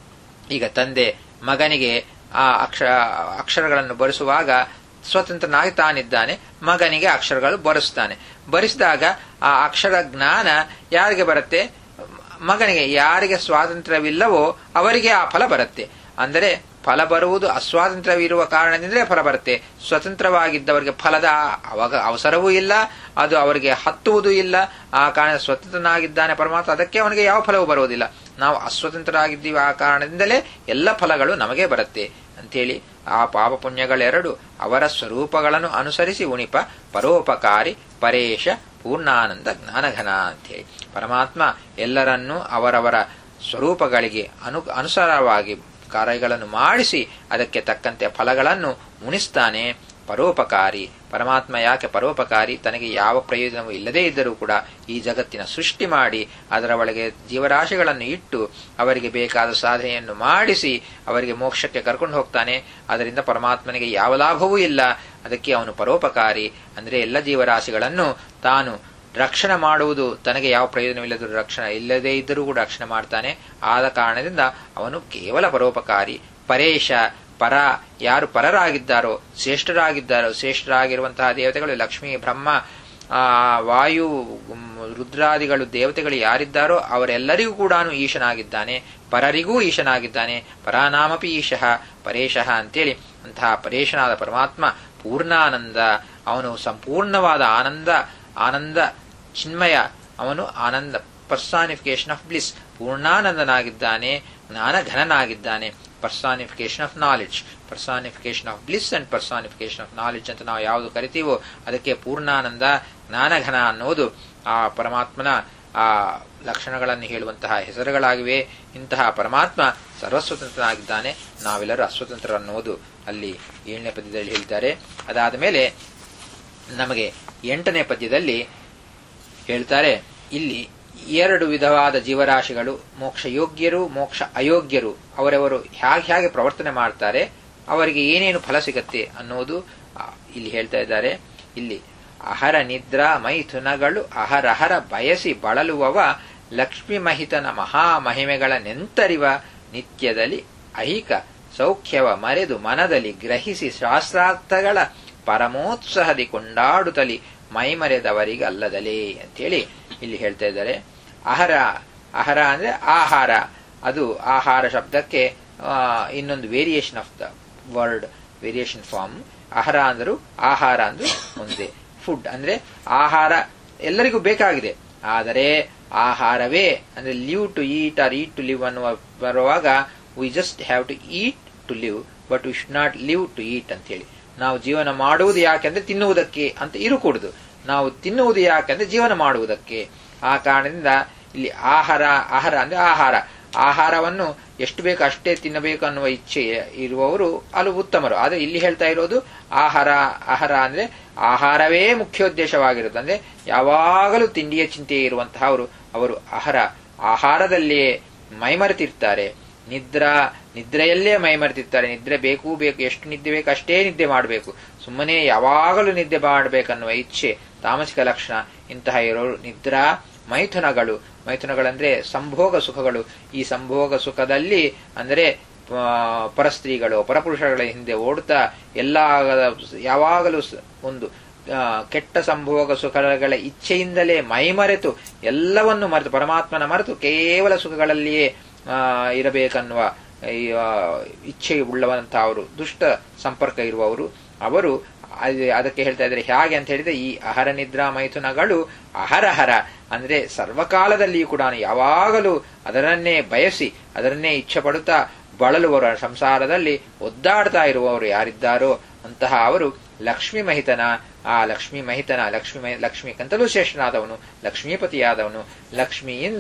ಈಗ ತಂದೆ ಮಗನಿಗೆ ಆ ಅಕ್ಷ ಅಕ್ಷರಗಳನ್ನು ಬರೆಸುವಾಗ ಸ್ವತಂತ್ರನಾಗಿ ತಾನಿದ್ದಾನೆ ಮಗನಿಗೆ ಅಕ್ಷರಗಳು ಬರೆಸ್ತಾನೆ ಬರೆಸಿದಾಗ ಆ ಅಕ್ಷರ ಜ್ಞಾನ ಯಾರಿಗೆ ಬರುತ್ತೆ ಮಗನಿಗೆ ಯಾರಿಗೆ ಸ್ವಾತಂತ್ರ್ಯವಿಲ್ಲವೋ ಅವರಿಗೆ ಆ ಫಲ ಬರುತ್ತೆ ಅಂದರೆ ಫಲ ಬರುವುದು ಅಸ್ವಾತಂತ್ರ್ಯವಿರುವ ಕಾರಣದಿಂದಲೇ ಫಲ ಬರುತ್ತೆ ಸ್ವತಂತ್ರವಾಗಿದ್ದವರಿಗೆ ಫಲದ ಅವಾಗ ಅವಸರವೂ ಇಲ್ಲ ಅದು ಅವರಿಗೆ ಹತ್ತುವುದೂ ಇಲ್ಲ ಆ ಕಾರಣ ಸ್ವತಂತ್ರನಾಗಿದ್ದಾನೆ ಪರಮಾತ್ಮ ಅದಕ್ಕೆ ಅವನಿಗೆ ಯಾವ ಫಲವೂ ಬರುವುದಿಲ್ಲ ನಾವು ಅಸ್ವತಂತ್ರರಾಗಿದ್ದೀವಿ ಆ ಕಾರಣದಿಂದಲೇ ಎಲ್ಲ ಫಲಗಳು ನಮಗೆ ಬರುತ್ತೆ ಅಂತೇಳಿ ಆ ಪಾಪ ಪುಣ್ಯಗಳೆರಡು ಅವರ ಸ್ವರೂಪಗಳನ್ನು ಅನುಸರಿಸಿ ಉಣಿಪ ಪರೋಪಕಾರಿ ಪರೇಶ ಪೂರ್ಣಾನಂದ ಜ್ಞಾನಘನ ಅಂತೇಳಿ ಪರಮಾತ್ಮ ಎಲ್ಲರನ್ನೂ ಅವರವರ ಸ್ವರೂಪಗಳಿಗೆ ಅನು ಅನುಸಾರವಾಗಿ ಕಾರ್ಯಗಳನ್ನು ಮಾಡಿಸಿ ಅದಕ್ಕೆ ತಕ್ಕಂತೆ ಫಲಗಳನ್ನು ಉಣಿಸ್ತಾನೆ ಪರೋಪಕಾರಿ ಪರಮಾತ್ಮ ಯಾಕೆ ಪರೋಪಕಾರಿ ತನಗೆ ಯಾವ ಪ್ರಯೋಜನವೂ ಇಲ್ಲದೇ ಇದ್ದರೂ ಕೂಡ ಈ ಜಗತ್ತಿನ ಸೃಷ್ಟಿ ಮಾಡಿ ಅದರ ಒಳಗೆ ಜೀವರಾಶಿಗಳನ್ನು ಇಟ್ಟು ಅವರಿಗೆ ಬೇಕಾದ ಸಾಧನೆಯನ್ನು ಮಾಡಿಸಿ ಅವರಿಗೆ ಮೋಕ್ಷಕ್ಕೆ ಕರ್ಕೊಂಡು ಹೋಗ್ತಾನೆ ಅದರಿಂದ ಪರಮಾತ್ಮನಿಗೆ ಯಾವ ಲಾಭವೂ ಇಲ್ಲ ಅದಕ್ಕೆ ಅವನು ಪರೋಪಕಾರಿ ಅಂದರೆ ಎಲ್ಲ ಜೀವರಾಶಿಗಳನ್ನು ತಾನು ರಕ್ಷಣೆ ಮಾಡುವುದು ತನಗೆ ಯಾವ ಪ್ರಯೋಜನವಿಲ್ಲದರೂ ರಕ್ಷಣೆ ಇಲ್ಲದೇ ಇದ್ದರೂ ಕೂಡ ರಕ್ಷಣೆ ಮಾಡ್ತಾನೆ ಆದ ಕಾರಣದಿಂದ ಅವನು ಕೇವಲ ಪರೋಪಕಾರಿ ಪರೇಶ ಪರ ಯಾರು ಪರರಾಗಿದ್ದಾರೋ ಶ್ರೇಷ್ಠರಾಗಿದ್ದಾರೋ ಶ್ರೇಷ್ಠರಾಗಿರುವಂತಹ ದೇವತೆಗಳು ಲಕ್ಷ್ಮೀ ಬ್ರಹ್ಮ ಆ ವಾಯು ರುದ್ರಾದಿಗಳು ದೇವತೆಗಳು ಯಾರಿದ್ದಾರೋ ಅವರೆಲ್ಲರಿಗೂ ಕೂಡ ಈಶನಾಗಿದ್ದಾನೆ ಪರರಿಗೂ ಈಶನಾಗಿದ್ದಾನೆ ಪರಾನಾಮಪಿ ಈಶಃ ಪರೇಶಃ ಅಂತೇಳಿ ಅಂತಹ ಪರೇಶನಾದ ಪರಮಾತ್ಮ ಪೂರ್ಣಾನಂದ ಅವನು ಸಂಪೂರ್ಣವಾದ ಆನಂದ ಆನಂದ ಚಿನ್ಮಯ ಅವನು ಆನಂದ ಪರ್ಸಾನಿಫಿಕೇಶನ್ ಆಫ್ ಬ್ಲಿಸ್ ಪೂರ್ಣಾನಂದನಾಗಿದ್ದಾನೆ ಜ್ಞಾನಘನನಾಗಿದ್ದಾನೆ personification of knowledge personification of bliss and personification of knowledge ಅಂತ ನಾವು ಯಾವುದು ಕರಿತೀವೋ ಅದಕ್ಕೆ ಪೂರ್ಣಾನಂದ ಜ್ಞಾನಘನ ಅನ್ನೋದು ಆ ಪರಮಾತ್ಮನ ಆ ಲಕ್ಷಣಗಳನ್ನು ಹೇಳುವಂತಹ ಹೆಸರುಗಳಾಗಿವೆ ಇಂತಹ ಪರಮಾತ್ಮ ಸರ್ವಸ್ವತಂತ್ರನಾಗಿದ್ದಾನೆ ನಾವೆಲ್ಲರೂ ಅಸ್ವತಂತ್ರ ಅನ್ನೋದು ಅಲ್ಲಿ ಏಳನೇ ಪದ್ಯದಲ್ಲಿ ಹೇಳಿದ್ದಾರೆ ಅದಾದ ಮೇಲೆ ನಮಗೆ ಎಂಟನೇ ಪದ್ಯದಲ್ಲಿ ಹೇಳ್ತಾರೆ ಇಲ್ಲಿ ಎರಡು ವಿಧವಾದ ಜೀವರಾಶಿಗಳು ಮೋಕ್ಷ ಯೋಗ್ಯರು ಮೋಕ್ಷ ಅಯೋಗ್ಯರು ಅವರವರು ಹೇಗೆ ಹೇಗೆ ಪ್ರವರ್ತನೆ ಮಾಡ್ತಾರೆ ಅವರಿಗೆ ಏನೇನು ಫಲ ಸಿಗತ್ತೆ ಅನ್ನೋದು ಇಲ್ಲಿ ಹೇಳ್ತಾ ಇದ್ದಾರೆ ಇಲ್ಲಿ ಅಹರ ನಿದ್ರಾ ಮೈಥುನಗಳು ಅಹರಹರ ಬಯಸಿ ಬಳಲುವವ ಲಕ್ಷ್ಮಿ ಮಹಿತನ ಮಹಾಮಹಿಮೆಗಳ ನೆಂತರಿವ ನಿತ್ಯದಲ್ಲಿ ಐಹಿಕ ಸೌಖ್ಯವ ಮರೆದು ಮನದಲ್ಲಿ ಗ್ರಹಿಸಿ ಶಾಸ್ತ್ರಾರ್ಥಗಳ ಪರಮೋತ್ಸಾಹದಿ ಕೊಂಡಾಡುತ್ತಲಿ ಮೈಮರೆದವರಿಗಲ್ಲದಲೇ ಅಂತೇಳಿ ಇಲ್ಲಿ ಹೇಳ್ತಾ ಇದ್ದಾರೆ ಆಹಾರ ಆಹಾರ ಅಂದ್ರೆ ಆಹಾರ ಅದು ಆಹಾರ ಶಬ್ದಕ್ಕೆ ಇನ್ನೊಂದು variation of the word variation form ಆಹಾರ ಅಂದರು ಆಹಾರ ಅಂದ್ರೆ ಒಂದೇ ಫುಡ್ ಅಂದ್ರೆ ಆಹಾರ ಎಲ್ಲರಿಗೂ ಬೇಕಾಗಿದೆ ಆದರೆ ಆಹಾರವೇ ಅಂದ್ರೆ live to eat or eat to live ಅನ್ನುವ ಬರುವಾಗ we just have to eat to live but we should not live to eat ಅಂತ ಹೇಳಿ ನಾವು ಜೀವನ ಮಾಡುವುದು ಯಾಕೆಂದ್ರೆ ತಿನ್ನುವುದಕ್ಕೆ ಅಂತ ಇರುಕೂಡುದು ನಾವು ತಿನ್ನುವುದು ಯಾಕೆಂದ್ರೆ ಜೀವನ ಮಾಡುವುದಕ್ಕೆ ಆ ಕಾರಣದಿಂದ ಇಲ್ಲಿ ಆಹಾರ ಆಹಾರ ಅಂದ್ರೆ ಆಹಾರ ಆಹಾರವನ್ನು ಎಷ್ಟು ಬೇಕು ಅಷ್ಟೇ ತಿನ್ನಬೇಕು ಅನ್ನುವ ಇಚ್ಛೆ ಇರುವವರು ಅದು ಉತ್ತಮರು ಆದರೆ ಇಲ್ಲಿ ಹೇಳ್ತಾ ಇರೋದು ಆಹಾರ ಆಹಾರ ಅಂದ್ರೆ ಆಹಾರವೇ ಮುಖ್ಯೋದ್ದೇಶವಾಗಿರುತ್ತೆ ಅಂದ್ರೆ ಯಾವಾಗಲೂ ತಿಂಡಿಯ ಚಿಂತೆ ಇರುವಂತಹ ಅವರು ಅವರು ಆಹಾರ ಆಹಾರದಲ್ಲಿಯೇ ಮೈಮರೆತಿರ್ತಾರೆ ನಿದ್ರಾ ನಿದ್ರೆಯಲ್ಲೇ ಮೈಮರೆತಿರ್ತಾರೆ ನಿದ್ರೆ ಬೇಕು ಬೇಕು ಎಷ್ಟು ನಿದ್ದೆ ಬೇಕು ಅಷ್ಟೇ ನಿದ್ದೆ ಮಾಡಬೇಕು ಸುಮ್ಮನೆ ಯಾವಾಗಲೂ ನಿದ್ದೆ ಮಾಡಬೇಕನ್ನುವ ಇಚ್ಛೆ ತಾಮಸಿಕ ಲಕ್ಷಣ ಇಂತಹ ಇರೋರು ನಿದ್ರಾ ಮೈಥುನಗಳು ಮೈಥುನಗಳಂದ್ರೆ ಸಂಭೋಗ ಸುಖಗಳು ಈ ಸಂಭೋಗ ಸುಖದಲ್ಲಿ ಅಂದರೆ ಪರಸ್ತ್ರೀಗಳು ಪರಪುರುಷಗಳ ಹಿಂದೆ ಓಡುತ್ತಾ ಎಲ್ಲ ಯಾವಾಗಲೂ ಒಂದು ಕೆಟ್ಟ ಸಂಭೋಗ ಸುಖಗಳ ಇಚ್ಛೆಯಿಂದಲೇ ಮೈಮರೆತು ಎಲ್ಲವನ್ನು ಮರೆತು ಪರಮಾತ್ಮನ ಮರೆತು ಕೇವಲ ಸುಖಗಳಲ್ಲಿಯೇ ಇರಬೇಕನ್ನುವ ಇಚ್ಛೆ ಉಳ್ಳವಂತಹ ಅವರು ದುಷ್ಟ ಸಂಪರ್ಕ ಇರುವವರು ಅವರು ಅದಕ್ಕೆ ಹೇಳ್ತಾ ಇದ್ದಾರೆ ಹೇಗೆ ಅಂತ ಹೇಳಿದ್ರೆ ಈ ಅಹರ ನಿದ್ರಾ ಮೈಥುನಗಳು ಅಹರಹರ ಅಂದ್ರೆ ಸರ್ವಕಾಲದಲ್ಲಿಯೂ ಕೂಡ ಯಾವಾಗಲೂ ಅದರನ್ನೇ ಬಯಸಿ ಅದರನ್ನೇ ಇಚ್ಛೆ ಪಡುತ್ತಾ ಬಳಲುವವರ ಸಂಸಾರದಲ್ಲಿ ಒದ್ದಾಡ್ತಾ ಇರುವವರು ಯಾರಿದ್ದಾರೋ ಅಂತಹ ಅವರು ಲಕ್ಷ್ಮೀ ಮಹಿತನ ಆ ಲಕ್ಷ್ಮೀ ಮಹಿತನ ಲಕ್ಷ್ಮೀ ಲಕ್ಷ್ಮೀಕಂತಲೂ ಶ್ರೇಷ್ಠನಾದವನು ಲಕ್ಷ್ಮೀಪತಿಯಾದವನು ಲಕ್ಷ್ಮಿಯಿಂದ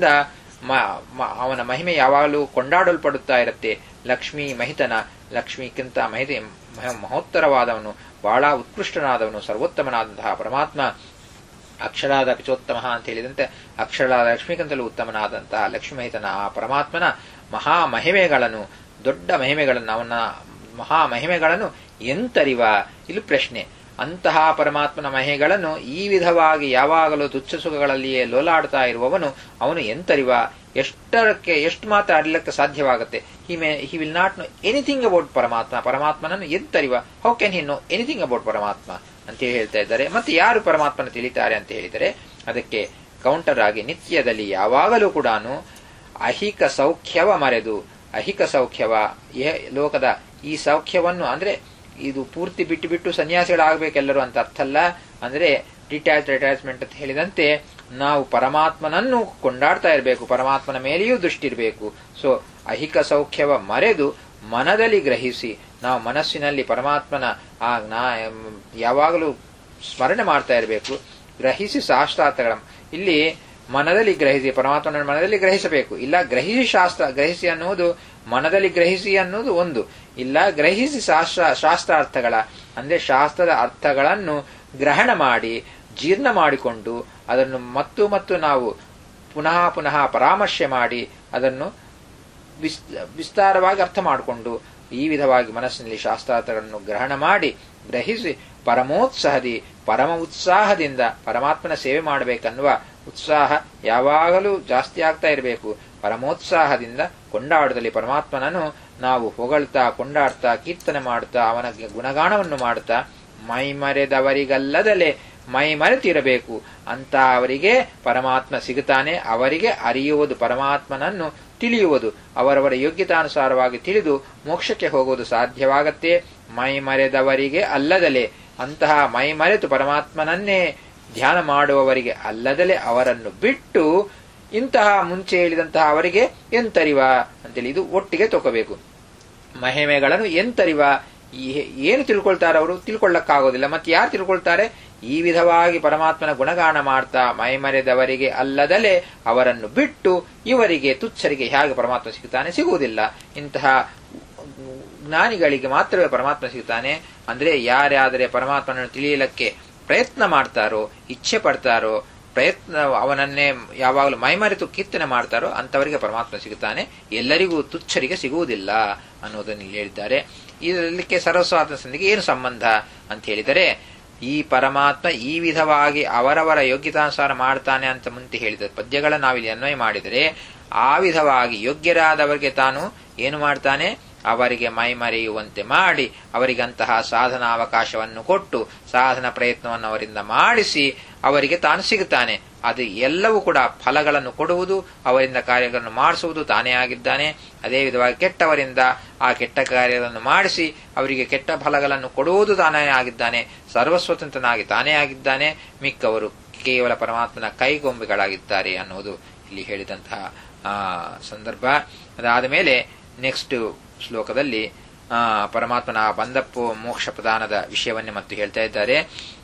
ಅವನ ಮಹಿಮೆ ಯಾವಾಗಲೂ ಕೊಂಡಾಡಲ್ಪಡುತ್ತಾ ಇರುತ್ತೆ ಲಕ್ಷ್ಮೀ ಮಹಿತನ ಲಕ್ಷ್ಮಿಗಿಂತ ಮಹಿತೆ ಮಹೋತ್ತರವಾದವನು ಬಹಳ ಉತ್ಕೃಷ್ಟನಾದವನು ಸರ್ವೋತ್ತಮನಾದಂತಹ ಪರಮಾತ್ಮ ಅಕ್ಷರಾದ ಪಿಚೋತ್ತಮ ಅಂತ ಹೇಳಿದಂತೆ ಅಕ್ಷರಾದ ಲಕ್ಷ್ಮಿಗಿಂತಲೂ ಉತ್ತಮನಾದಂತಹ ಲಕ್ಷ್ಮೀಹಿತನ ಆ ಪರಮಾತ್ಮನ ಮಹಾ ಮಹಿಮೆಗಳನ್ನು ದೊಡ್ಡ ಮಹಿಮೆಗಳನ್ನು ಅವನ ಮಹಾ ಮಹಿಮೆಗಳನ್ನು ಎಂತರಿವ ಇಲ್ಲಿ ಪ್ರಶ್ನೆ ಅಂತಹ ಪರಮಾತ್ಮನ ಮಹಿಮೆಗಳನ್ನು ಈ ವಿಧವಾಗಿ ಯಾವಾಗಲೂ ತುಚ್ಛ ಸುಖಗಳಲ್ಲಿಯೇ ಲೋಲಾಡ್ತಾ ಇರುವವನು ಅವನು ಎಂತರಿವ ಎಷ್ಟರಕ್ಕೆ ಎಷ್ಟು ಮಾತ್ರ ಅರಿಲಕ್ಕೆ ಸಾಧ್ಯವಾಗುತ್ತೆ he may he will not know anything about ಪರಮಾತ್ಮ ಪರಮಾತ್ಮನನ್ನು ಎಂತರಿವ how can he know anything about ಪರಮಾತ್ಮ ಅಂತ ಹೇಳ್ತಾ ಇದ್ದಾರೆ ಮತ್ತೆ ಯಾರು ಪರಮಾತ್ಮನ ತಿಳಿತಾರೆ ಅಂತ ಹೇಳಿದರೆ ಅದಕ್ಕೆ ಕೌಂಟರ್ ಆಗಿ ನಿತ್ಯದಲ್ಲಿ ಯಾವಾಗಲೂ ಕೂಡ ಅಹಿಕ ಸೌಖ್ಯವ ಮರೆದು ಅಹಿಕ ಸೌಖ್ಯವ ಲೋಕದ ಈ ಸೌಖ್ಯವನ್ನು ಅಂದ್ರೆ ಇದು ಪೂರ್ತಿ ಬಿಟ್ಟು ಬಿಟ್ಟು ಸನ್ಯಾಸಿಗಳಾಗಬೇಕೆಲ್ಲರೂ ಅಂತ ಅರ್ಥ ಅಲ್ಲ ಅಂದ್ರೆ ಡಿಟ್ಯಾಚ್ ಅಟ್ಯಾಚ್ಮೆಂಟ್ ಅಂತ ಹೇಳಿದಂತೆ ನಾವು ಪರಮಾತ್ಮನನ್ನು ಕೊಂಡಾಡ್ತಾ ಇರಬೇಕು ಪರಮಾತ್ಮನ ಮೇಲೆಯೂ ದೃಷ್ಟಿ ಇರಬೇಕು ಸೊ ಅಹಿಕ ಸೌಖ್ಯವ ಮರೆದು ಮನದಲ್ಲಿ ಗ್ರಹಿಸಿ ನಾವು ಮನಸ್ಸಿನಲ್ಲಿ ಪರಮಾತ್ಮನ ಆ ನಾ ಯಾವಾಗಲೂ ಸ್ಮರಣೆ ಮಾಡ್ತಾ ಇರಬೇಕು ಗ್ರಹಿಸಿ ಶಾಸ್ತ್ರಾರ್ಥಗಳ ಇಲ್ಲಿ ಮನದಲ್ಲಿ ಗ್ರಹಿಸಿ ಪರಮಾತ್ಮನ ಮನದಲ್ಲಿ ಗ್ರಹಿಸಬೇಕು ಇಲ್ಲ ಗ್ರಹಿಸಿ ಶಾಸ್ತ್ರ ಗ್ರಹಿಸಿ ಅನ್ನುವುದು ಮನದಲ್ಲಿ ಗ್ರಹಿಸಿ ಅನ್ನೋದು ಒಂದು ಇಲ್ಲ ಗ್ರಹಿಸಿ ಶಾಸ್ತ್ರ ಶಾಸ್ತ್ರಾರ್ಥಗಳ ಅಂದ್ರೆ ಶಾಸ್ತ್ರದ ಅರ್ಥಗಳನ್ನು ಗ್ರಹಣ ಮಾಡಿ ಜೀರ್ಣ ಮಾಡಿಕೊಂಡು ಅದನ್ನು ಮತ್ತು ಮತ್ತು ನಾವು ಪುನಃ ಪುನಃ ಪರಾಮರ್ಶೆ ಮಾಡಿ ಅದನ್ನು ವಿಸ್ತಾರವಾಗಿ ಅರ್ಥ ಮಾಡಿಕೊಂಡು ಈ ವಿಧವಾಗಿ ಮನಸ್ಸಿನಲ್ಲಿ ಶಾಸ್ತ್ರಾರ್ಥಗಳನ್ನು ಗ್ರಹಣ ಮಾಡಿ ಗ್ರಹಿಸಿ ಪರಮೋತ್ಸಾಹದಿ ಪರಮ ಉತ್ಸಾಹದಿಂದ ಪರಮಾತ್ಮನ ಸೇವೆ ಮಾಡಬೇಕನ್ನುವ ಉತ್ಸಾಹ ಯಾವಾಗಲೂ ಜಾಸ್ತಿ ಆಗ್ತಾ ಇರಬೇಕು ಪರಮೋತ್ಸಾಹದಿಂದ ಕೊಂಡಾಡದಲ್ಲಿ ಪರಮಾತ್ಮನನ್ನು ನಾವು ಹೊಗಳ್ತಾ ಕೊಂಡಾಡ್ತಾ ಕೀರ್ತನೆ ಮಾಡುತ್ತಾ ಅವನ ಗುಣಗಾನವನ್ನು ಮಾಡುತ್ತಾ ಮೈ ಮರೆದವರಿಗಲ್ಲದಲೆ ಮೈ ಮರೆತಿರಬೇಕು ಅಂತ ಅವರಿಗೆ ಪರಮಾತ್ಮ ಸಿಗುತ್ತಾನೆ ಅವರಿಗೆ ಅರಿಯುವುದು ಪರಮಾತ್ಮನನ್ನು ತಿಳಿಯುವುದು ಅವರವರ ಯೋಗ್ಯತಾನುಸಾರವಾಗಿ ತಿಳಿದು ಮೋಕ್ಷಕ್ಕೆ ಹೋಗುವುದು ಸಾಧ್ಯವಾಗತ್ತೆ ಮೈ ಮರೆದವರಿಗೆ ಅಲ್ಲದಲೆ ಅಂತಹ ಮೈ ಮರೆತು ಪರಮಾತ್ಮನನ್ನೇ ಧ್ಯಾನ ಮಾಡುವವರಿಗೆ ಅಲ್ಲದಲೆ ಅವರನ್ನು ಬಿಟ್ಟು ಇಂತಹ ಮುಂಚೆ ಹೇಳಿದಂತಹ ಅವರಿಗೆ ಎಂತರಿವ ಅಂತೇಳಿ ಇದು ಒಟ್ಟಿಗೆ ತಗೋಬೇಕು ಮಹಿಮೆಗಳನ್ನು ಎಂತರಿವ ಏನು ತಿಳ್ಕೊಳ್ತಾರೆ ಅವರು ತಿಳ್ಕೊಳ್ಳಕ್ಕಾಗೋದಿಲ್ಲ ಮತ್ತೆ ಯಾರು ತಿಳ್ಕೊಳ್ತಾರೆ ಈ ವಿಧವಾಗಿ ಪರಮಾತ್ಮನ ಗುಣಗಾನ ಮಾಡ್ತಾ ಮೈಮರೆದವರಿಗೆ ಅಲ್ಲದಲೆ ಅವರನ್ನು ಬಿಟ್ಟು ಇವರಿಗೆ ತುಚ್ಛರಿಗೆ ಹೇಗೆ ಪರಮಾತ್ಮ ಸಿಗುತ್ತಾನೆ ಸಿಗುವುದಿಲ್ಲ ಇಂತಹ ಜ್ಞಾನಿಗಳಿಗೆ ಮಾತ್ರವೇ ಪರಮಾತ್ಮ ಸಿಗುತ್ತಾನೆ ಅಂದ್ರೆ ಯಾರ್ಯಾದರೆ ಪರಮಾತ್ಮನನ್ನು ತಿಳಿಯಲಿಕ್ಕೆ ಪ್ರಯತ್ನ ಮಾಡ್ತಾರೋ ಇಚ್ಛೆ ಪಡ್ತಾರೋ ಪ್ರಯತ್ನ ಅವನನ್ನೇ ಯಾವಾಗಲೂ ಮೈಮರೆತು ಕೀರ್ತನೆ ಮಾಡ್ತಾರೋ ಅಂತವರಿಗೆ ಪರಮಾತ್ಮ ಸಿಗುತ್ತಾನೆ ಎಲ್ಲರಿಗೂ ತುಚ್ಛರಿಗೆ ಸಿಗುವುದಿಲ್ಲ ಅನ್ನೋದನ್ನು ಇಲ್ಲಿ ಹೇಳಿದ್ದಾರೆ ಇದಕ್ಕೆ ಸರ್ವಸ್ವಾತಂತ್ರ್ಯಕ್ಕೆ ಏನು ಸಂಬಂಧ ಅಂತ ಹೇಳಿದರೆ ಈ ಪರಮಾತ್ಮ ಈ ವಿಧವಾಗಿ ಅವರವರ ಯೋಗ್ಯತಾನುಸಾರ ಮಾಡ್ತಾನೆ ಅಂತ ಮುಂದೆ ಹೇಳಿದ ಪದ್ಯಗಳ ನಾವಿಲ್ಲಿ ಅನ್ವಯ ಮಾಡಿದರೆ ಆ ವಿಧವಾಗಿ ಯೋಗ್ಯರಾದವರಿಗೆ ತಾನು ಏನು ಮಾಡ್ತಾನೆ ಅವರಿಗೆ ಮೈ ಮರೆಯುವಂತೆ ಮಾಡಿ ಅವರಿಗಂತಹ ಸಾಧನಾ ಅವಕಾಶವನ್ನು ಕೊಟ್ಟು ಸಾಧನ ಪ್ರಯತ್ನವನ್ನು ಅವರಿಂದ ಮಾಡಿಸಿ ಅವರಿಗೆ ತಾನು ಸಿಗುತ್ತಾನೆ ಅದು ಎಲ್ಲವೂ ಕೂಡ ಫಲಗಳನ್ನು ಕೊಡುವುದು ಅವರಿಂದ ಕಾರ್ಯಗಳನ್ನು ಮಾಡಿಸುವುದು ತಾನೇ ಆಗಿದ್ದಾನೆ ಅದೇ ವಿಧವಾಗಿ ಕೆಟ್ಟವರಿಂದ ಆ ಕೆಟ್ಟ ಕಾರ್ಯಗಳನ್ನು ಮಾಡಿಸಿ ಅವರಿಗೆ ಕೆಟ್ಟ ಫಲಗಳನ್ನು ಕೊಡುವುದು ತಾನೇ ಆಗಿದ್ದಾನೆ ಸರ್ವಸ್ವತಂತ್ರನಾಗಿ ತಾನೇ ಆಗಿದ್ದಾನೆ ಮಿಕ್ಕವರು ಕೇವಲ ಪರಮಾತ್ಮನ ಕೈಗೊಂಬೆಗಳಾಗಿದ್ದಾರೆ ಅನ್ನೋದು ಇಲ್ಲಿ ಹೇಳಿದಂತಹ ಆ ಸಂದರ್ಭ ಅದಾದ ಮೇಲೆ ನೆಕ್ಸ್ಟ್ ಶ್ಲೋಕದಲ್ಲಿ ಆ ಪರಮಾತ್ಮನ ಆ ಬಂಧ ಮೋಕ್ಷ ಪ್ರದಾನದ ವಿಷಯವನ್ನೇ ಮತ್ತು ಹೇಳ್ತಾ ಇದ್ದಾರೆ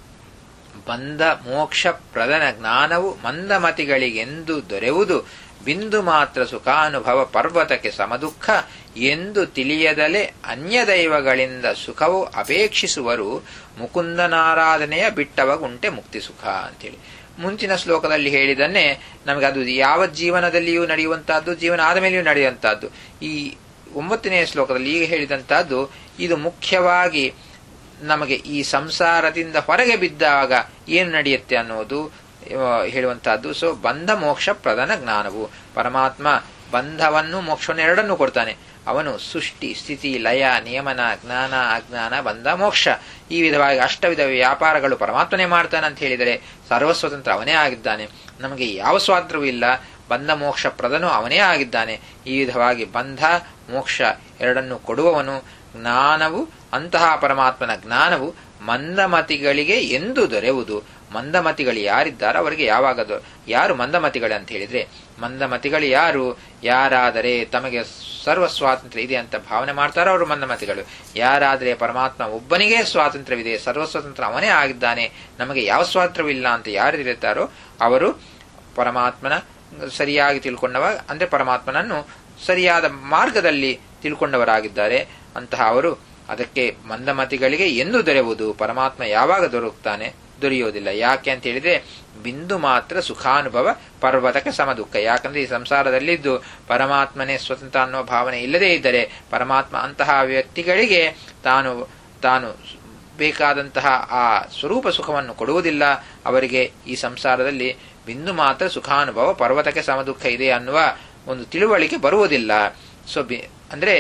ಬಂಧ ಮೋಕ್ಷ ಪ್ರದನ ಜ್ಞಾನವು ಮಂದಮತಿಗಳಿಗೆಂದು ದೊರೆಯುವುದು ಬಿಂದು ಮಾತ್ರ ಸುಖಾನುಭವ ಪರ್ವತಕ್ಕೆ ಸಮದುಃಖ ಎಂದು ತಿಳಿಯದಲೆ ಅನ್ಯ ದೈವಗಳಿಂದ ಸುಖವು ಅಪೇಕ್ಷಿಸುವರು ಮುಕುಂದನಾರಾಧನೆಯ ಬಿಟ್ಟವಗುಂಟೆ ಮುಕ್ತಿ ಸುಖ ಅಂತೇಳಿ ಮುಂಚಿನ ಶ್ಲೋಕದಲ್ಲಿ ಹೇಳಿದನ್ನೇ ನಮಗೆ ಅದು ಯಾವ ಜೀವನದಲ್ಲಿಯೂ ನಡೆಯುವಂತಹದ್ದು ಜೀವನ ಆದ ಮೇಲೆಯೂ ನಡೆಯುವಂತಹದ್ದು ಈ ಒಂಬತ್ತನೇ ಶ್ಲೋಕದಲ್ಲಿ ಈಗ ಹೇಳಿದಂತಹದ್ದು ಇದು ಮುಖ್ಯವಾಗಿ ನಮಗೆ ಈ ಸಂಸಾರದಿಂದ ಹೊರಗೆ ಬಿದ್ದಾಗ ಏನು ನಡೆಯುತ್ತೆ ಅನ್ನೋದು ಹೇಳುವಂತಹದ್ದು ಸೊ ಬಂಧ ಮೋಕ್ಷ ಪ್ರಧಾನ ಜ್ಞಾನವು ಪರಮಾತ್ಮ ಬಂಧವನ್ನು ಮೋಕ್ಷವನ್ನು ಎರಡನ್ನೂ ಕೊಡ್ತಾನೆ ಅವನು ಸೃಷ್ಟಿ ಸ್ಥಿತಿ ಲಯ ನಿಯಮನ ಜ್ಞಾನ ಅಜ್ಞಾನ ಬಂಧ ಮೋಕ್ಷ ಈ ವಿಧವಾಗಿ ಅಷ್ಟವಿಧ ವ್ಯಾಪಾರಗಳು ಪರಮಾತ್ಮನೇ ಮಾಡ್ತಾನೆ ಅಂತ ಹೇಳಿದರೆ ಸರ್ವಸ್ವತಂತ್ರ ಅವನೇ ಆಗಿದ್ದಾನೆ ನಮಗೆ ಯಾವ ಸ್ವಾತಂತ್ರ್ಯವೂ ಇಲ್ಲ ಬಂಧ ಮೋಕ್ಷ ಪ್ರದನು ಅವನೇ ಆಗಿದ್ದಾನೆ ಈ ವಿಧವಾಗಿ ಬಂಧ ಮೋಕ್ಷ ಎರಡನ್ನು ಕೊಡುವವನು ಜ್ಞಾನವು ಅಂತಹ ಪರಮಾತ್ಮನ ಜ್ಞಾನವು ಮಂದಮತಿಗಳಿಗೆ ಎಂದು ದೊರೆಯುವುದು ಮಂದಮತಿಗಳು ಯಾರಿದ್ದಾರೋ ಅವರಿಗೆ ಯಾವಾಗ ಯಾರು ಮಂದಮತಿಗಳು ಅಂತ ಹೇಳಿದ್ರೆ ಮಂದಮತಿಗಳು ಯಾರು ಯಾರಾದರೆ ತಮಗೆ ಸರ್ವ ಸ್ವಾತಂತ್ರ್ಯ ಇದೆ ಅಂತ ಭಾವನೆ ಮಾಡ್ತಾರೋ ಅವರು ಮಂದಮತಿಗಳು ಯಾರಾದರೆ ಪರಮಾತ್ಮ ಒಬ್ಬನಿಗೆ ಸ್ವಾತಂತ್ರ್ಯವಿದೆ ಸರ್ವ ಸ್ವತಂತ್ರ ಅವನೇ ಆಗಿದ್ದಾನೆ ನಮಗೆ ಯಾವ ಸ್ವಾತಂತ್ರ್ಯವಿಲ್ಲ ಅಂತ ಯಾರು ಇರುತ್ತಾರೋ ಅವರು ಪರಮಾತ್ಮನ ಸರಿಯಾಗಿ ತಿಳ್ಕೊಂಡವ ಅಂದ್ರೆ ಪರಮಾತ್ಮನನ್ನು ಸರಿಯಾದ ಮಾರ್ಗದಲ್ಲಿ ತಿಳ್ಕೊಂಡವರಾಗಿದ್ದಾರೆ ಅಂತಹ ಅವರು ಅದಕ್ಕೆ ಮಂದಮತಿಗಳಿಗೆ ಎಂದು ದೊರೆಯುವುದು ಪರಮಾತ್ಮ ಯಾವಾಗ ದೊರಕುತ್ತಾನೆ ದೊರೆಯೋದಿಲ್ಲ ಯಾಕೆ ಅಂತ ಹೇಳಿದ್ರೆ ಬಿಂದು ಮಾತ್ರ ಸುಖಾನುಭವ ಪರ್ವತಕ್ಕೆ ಸಮ ದುಃಖ ಯಾಕಂದ್ರೆ ಈ ಸಂಸಾರದಲ್ಲಿದ್ದು ಪರಮಾತ್ಮನೇ ಸ್ವತಂತ್ರ ಅನ್ನುವ ಭಾವನೆ ಇಲ್ಲದೇ ಇದ್ದರೆ ಪರಮಾತ್ಮ ಅಂತಹ ವ್ಯಕ್ತಿಗಳಿಗೆ ತಾನು ತಾನು ಬೇಕಾದಂತಹ ಆ ಸ್ವರೂಪ ಸುಖವನ್ನು ಕೊಡುವುದಿಲ್ಲ ಅವರಿಗೆ ಈ ಸಂಸಾರದಲ್ಲಿ ಬಿಂದು ಮಾತ್ರ ಸುಖಾನುಭವ ಪರ್ವತಕ್ಕೆ ಸಮ ದುಃಖ ಇದೆ ಅನ್ನುವ ಒಂದು ತಿಳುವಳಿಕೆ ಬರುವುದಿಲ್ಲ ಸೊ ಅಂದ್ರೆ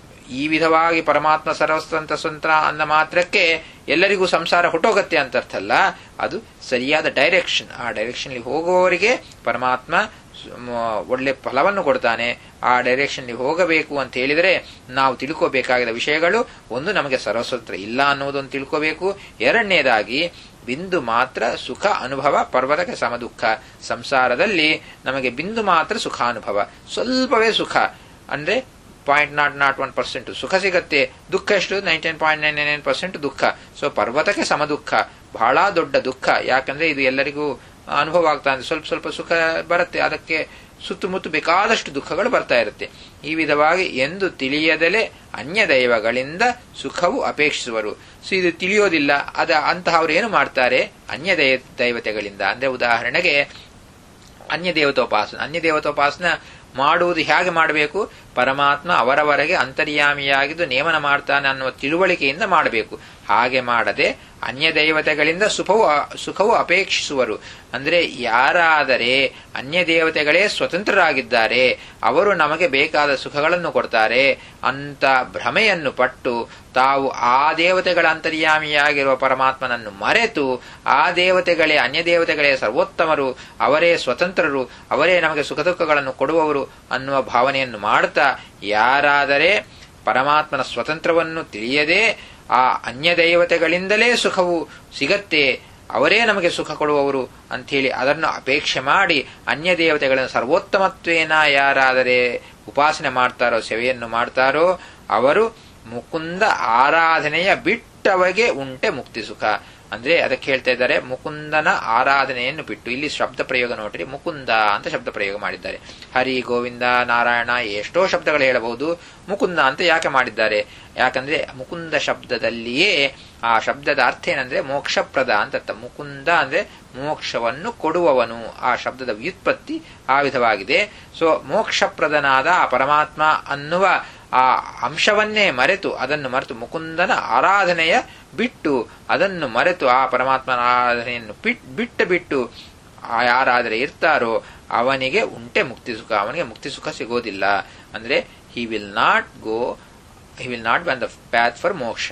ಈ ವಿಧವಾಗಿ ಪರಮಾತ್ಮ ಸರ್ವಸ್ವಂತ ಸ್ವತಂತ್ರ ಅಂದ ಮಾತ್ರಕ್ಕೆ ಎಲ್ಲರಿಗೂ ಸಂಸಾರ ಹುಟ್ಟೋಗತ್ತೆ ಅಂತ ಅರ್ಥ ಅಲ್ಲ ಅದು ಸರಿಯಾದ ಡೈರೆಕ್ಷನ್ ಆ ಡೈರೆಕ್ಷನ್ ಹೋಗುವವರಿಗೆ ಪರಮಾತ್ಮ ಒಳ್ಳೆ ಫಲವನ್ನು ಕೊಡ್ತಾನೆ ಆ ಡೈರೆಕ್ಷನ್ ಹೋಗಬೇಕು ಅಂತ ಹೇಳಿದರೆ ನಾವು ತಿಳ್ಕೋಬೇಕಾಗಿದ ವಿಷಯಗಳು ಒಂದು ನಮಗೆ ಸರ್ವಸ್ವತಂತ್ರ ಇಲ್ಲ ಅನ್ನೋದನ್ನು ತಿಳ್ಕೋಬೇಕು ಎರಡನೇದಾಗಿ ಬಿಂದು ಮಾತ್ರ ಸುಖ ಅನುಭವ ಪರ್ವತಕ್ಕೆ ಸಮ ದುಃಖ ಸಂಸಾರದಲ್ಲಿ ನಮಗೆ ಬಿಂದು ಮಾತ್ರ ಸುಖಾನುಭವ ಸ್ವಲ್ಪವೇ ಸುಖ ಅಂದ್ರೆ point not not one percent ಸುಖ ಸಿಗತ್ತೆ ದುಃಖ ಎಷ್ಟು nineteen point nine nine percent ದುಃಖ ಸೊ ಪರ್ವತಕ್ಕೆ ಸಮ ದುಃಖ ಬಹಳ ದೊಡ್ಡ ದುಃಖ ಯಾಕಂದ್ರೆ ಇದು ಎಲ್ಲರಿಗೂ ಅನುಭವ ಆಗ್ತಾ ಇದೆ ಸ್ವಲ್ಪ ಸ್ವಲ್ಪ ಸುಖ ಬರುತ್ತೆ ಅದಕ್ಕೆ ಸುತ್ತಮುತ್ತ ಬೇಕಾದಷ್ಟು ದುಃಖಗಳು ಬರ್ತಾ ಇರುತ್ತೆ ಈ ವಿಧವಾಗಿ ಎಂದು ತಿಳಿಯದಲೇ ಅನ್ಯ ದೈವಗಳಿಂದ ಸುಖವು ಅಪೇಕ್ಷಿಸುವರು ಸೊ ಇದು ತಿಳಿಯೋದಿಲ್ಲ ಅದ ಅಂತಹವ್ರು ಏನು ಮಾಡ್ತಾರೆ ಅನ್ಯ ದೈ ದೈವತೆಗಳಿಂದ ಅಂದ್ರೆ ಉದಾಹರಣೆಗೆ ಅನ್ಯ ದೇವತೋಪಾಸನ ಅನ್ಯ ದೇವತೋಪಾಸನ ಮಾಡುವುದು ಹೇಗೆ ಮಾಡಬೇಕು ಪರಮಾತ್ಮ ಅವರವರೆಗೆ ಅಂತರ್ಯಾಮಿಯಾಗಿದ್ದು ನೇಮನ ಮಾಡ್ತಾನೆ ಅನ್ನುವ ತಿಳುವಳಿಕೆಯಿಂದ ಮಾಡಬೇಕು ಹಾಗೆ ಮಾಡದೆ ಅನ್ಯ ದೈವತೆಗಳಿಂದ ಸುಖವು ಸುಖವು ಅಪೇಕ್ಷಿಸುವರು ಅಂದ್ರೆ ಯಾರಾದರೆ ಅನ್ಯ ದೇವತೆಗಳೇ ಸ್ವತಂತ್ರರಾಗಿದ್ದಾರೆ ಅವರು ನಮಗೆ ಬೇಕಾದ ಸುಖಗಳನ್ನು ಕೊಡ್ತಾರೆ ಅಂತ ಭ್ರಮೆಯನ್ನು ಪಟ್ಟು ತಾವು ಆ ದೇವತೆಗಳ ಅಂತರ್ಯಾಮಿಯಾಗಿರುವ ಪರಮಾತ್ಮನನ್ನು ಮರೆತು ಆ ದೇವತೆಗಳೇ ಅನ್ಯ ದೇವತೆಗಳೇ ಸರ್ವೋತ್ತಮರು ಅವರೇ ಸ್ವತಂತ್ರರು ಅವರೇ ನಮಗೆ ಸುಖ ದುಃಖಗಳನ್ನು ಕೊಡುವವರು ಅನ್ನುವ ಭಾವನೆಯನ್ನು ಮಾಡುತ್ತಾ ಯಾರಾದರೆ ಪರಮಾತ್ಮನ ಸ್ವತಂತ್ರವನ್ನು ತಿಳಿಯದೆ ಆ ಅನ್ಯ ದೈವತೆಗಳಿಂದಲೇ ಸುಖವು ಸಿಗತ್ತೆ ಅವರೇ ನಮಗೆ ಸುಖ ಕೊಡುವವರು ಅಂಥೇಳಿ ಅದನ್ನು ಅಪೇಕ್ಷೆ ಮಾಡಿ ಅನ್ಯ ದೇವತೆಗಳನ್ನು ಸರ್ವೋತ್ತಮತ್ವೇನ ಯಾರಾದರೆ ಉಪಾಸನೆ ಮಾಡ್ತಾರೋ ಸೇವೆಯನ್ನು ಮಾಡ್ತಾರೋ ಅವರು ಮುಕುಂದ ಆರಾಧನೆಯ ಬಿಟ್ಟವಗೆ ಉಂಟೆ ಮುಕ್ತಿ ಸುಖ ಅಂದ್ರೆ ಅದಕ್ಕೆ ಹೇಳ್ತಾ ಇದ್ದಾರೆ ಮುಕುಂದನ ಆರಾಧನೆಯನ್ನು ಬಿಟ್ಟು ಇಲ್ಲಿ ಶಬ್ದ ಪ್ರಯೋಗ ನೋಡ್ರಿ ಮುಕುಂದ ಅಂತ ಶಬ್ದ ಪ್ರಯೋಗ ಮಾಡಿದ್ದಾರೆ ಹರಿ ಗೋವಿಂದ ನಾರಾಯಣ ಎಷ್ಟೋ ಶಬ್ದಗಳು ಹೇಳಬಹುದು ಮುಕುಂದ ಅಂತ ಯಾಕೆ ಮಾಡಿದ್ದಾರೆ ಯಾಕಂದ್ರೆ ಮುಕುಂದ ಶಬ್ದದಲ್ಲಿಯೇ ಆ ಶಬ್ದದ ಅರ್ಥ ಏನಂದ್ರೆ ಮೋಕ್ಷಪ್ರದ ಅಂತ ಅರ್ಥ ಮುಕುಂದ ಅಂದ್ರೆ ಮೋಕ್ಷವನ್ನು ಕೊಡುವವನು ಆ ಶಬ್ದದ ವ್ಯುತ್ಪತ್ತಿ ಆ ವಿಧವಾಗಿದೆ ಸೊ ಮೋಕ್ಷಪ್ರದನಾದ ಆ ಪರಮಾತ್ಮ ಅನ್ನುವ ಆ ಅಂಶವನ್ನೇ ಮರೆತು ಅದನ್ನು ಮರೆತು ಮುಕುಂದನ ಆರಾಧನೆಯ ಬಿಟ್ಟು ಅದನ್ನು ಮರೆತು ಆ ಪರಮಾತ್ಮನ ಆರಾಧನೆಯನ್ನು ಬಿಟ್ಟು ಬಿಟ್ಟು ಯಾರಾದರೆ ಇರ್ತಾರೋ ಅವನಿಗೆ ಉಂಟೆ ಮುಕ್ತಿ ಸುಖ ಅವನಿಗೆ ಮುಕ್ತಿ ಸುಖ ಸಿಗೋದಿಲ್ಲ ಅಂದ್ರೆ he will not go he will not be on the path for moksha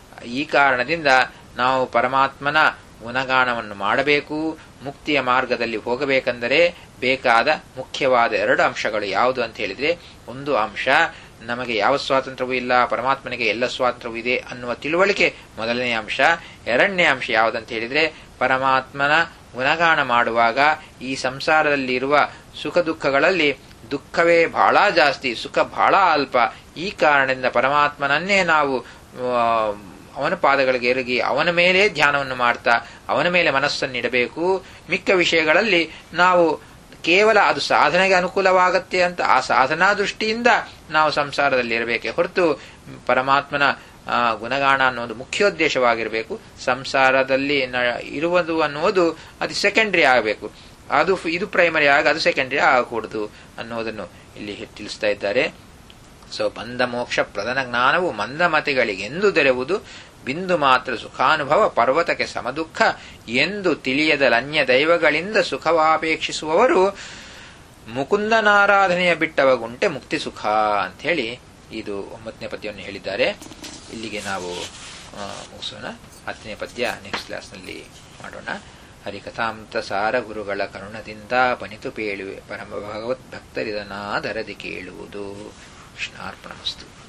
ಈ ಕಾರಣದಿಂದ ನಾವು ಪರಮಾತ್ಮನ ಗುಣಗಾನವನ್ನು ಮಾಡಬೇಕು ಮುಕ್ತಿಯ ಮಾರ್ಗದಲ್ಲಿ ಹೋಗಬೇಕೆಂದರೆ ಬೇಕಾದ ಮುಖ್ಯವಾದ ಎರಡು ಅಂಶಗಳು ಯಾವುದು ಅಂತ ಹೇಳಿದ್ರೆ ಒಂದು ಅಂಶ ನಮಗೆ ಯಾವ ಸ್ವಾತಂತ್ರ್ಯವೂ ಇಲ್ಲ ಪರಮಾತ್ಮನಿಗೆ ಎಲ್ಲ ಸ್ವಾತಂತ್ರ್ಯವೂ ಇದೆ ಅನ್ನುವ ತಿಳುವಳಿಕೆ ಮೊದಲನೇ ಅಂಶ ಎರಡನೇ ಅಂಶ ಯಾವುದಂತ ಹೇಳಿದ್ರೆ ಪರಮಾತ್ಮನ ಗುಣಗಾನ ಮಾಡುವಾಗ ಈ ಸಂಸಾರದಲ್ಲಿರುವ ಸುಖ ದುಃಖಗಳಲ್ಲಿ ದುಃಖವೇ ಬಹಳ ಜಾಸ್ತಿ ಸುಖ ಬಹಳ ಅಲ್ಪ ಈ ಕಾರಣದಿಂದ ಪರಮಾತ್ಮನನ್ನೇ ನಾವು ಆ, ಅವನ ಪಾದಗಳಿಗೆ ಎರಗಿ ಅವನ ಮೇಲೆ ಧ್ಯಾನವನ್ನು ಮಾಡ್ತಾ ಅವನ ಮೇಲೆ ಮನಸ್ಸನ್ನಿಡಬೇಕು ಮಿಕ್ಕ ವಿಷಯಗಳಲ್ಲಿ ನಾವು ಕೇವಲ ಅದು ಸಾಧನೆಗೆ ಅನುಕೂಲವಾಗತ್ತೆ ಅಂತ ಆ ಸಾಧನಾ ದೃಷ್ಟಿಯಿಂದ ನಾವು ಸಂಸಾರದಲ್ಲಿ ಇರಬೇಕೆ ಹೊರತು ಪರಮಾತ್ಮನ ಆ, ಗುಣಗಾನ ಅನ್ನೋದು ಮುಖ್ಯೋದ್ದೇಶವಾಗಿರಬೇಕು ಸಂಸಾರದಲ್ಲಿ ನ- ಇರುವುದು ಅನ್ನುವುದು ಅದು ಸೆಕೆಂಡ್ರಿ ಆಗಬೇಕು ಅದು ಫ್- ಇದು ಪ್ರೈಮರಿ ಆಗ ಅದು ಸೆಕೆಂಡರಿ ಆಗಕೂಡದು ಅನ್ನೋದನ್ನು ಇಲ್ಲಿ ತಿಳಿಸ್ತಾ ಇದ್ದಾರೆ ಸೊ ಬಂಧ ಮೋಕ್ಷ ಪ್ರಧಾನ ಜ್ಞಾನವು ಮಂದಮತಿಗಳಿಗೆಂದು ದೊರೆಯುವುದು ಬಿಂದು ಮಾತ್ರ ಸುಖಾನುಭವ ಪರ್ವತಕ್ಕೆ ಸಮದುಃಖ ಎಂದು ತಿಳಿಯದ ಲನ್ಯ ದೈವಗಳಿಂದ ಸುಖವಾಪೇಕ್ಷಿಸುವವರು ಮುಕುಂದನಾರಾಧನೆಯ ಬಿಟ್ಟವಗುಂಟೆ ಮುಕ್ತಿ ಸುಖ ಅಂತ ಹೇಳಿ ಇದು ಒಂಬತ್ತನೇ ಪದ್ಯವನ್ನು ಹೇಳಿದ್ದಾರೆ ಇಲ್ಲಿಗೆ ನಾವು ಆ, ಮುಗಿಸೋಣ ಹತ್ತನೇ ಪದ್ಯ ನೆಕ್ಸ್ಟ್ ಕ್ಲಾಸ್ನಲ್ಲಿ ಮಾಡೋಣ ಹರಿಕಥಾಂತ ಸಾರ ಗುರುಗಳ ಕರುಣದಿಂದ ಪನಿತು ಪೇಳುವೆ ಪರಮ ಭಗವತ್ ಭಕ್ತರಿದನಾದರದಿ ಕೇಳುವುದು ಕೃಷ್ಣಾರ್ಪಣಮಸ್ತು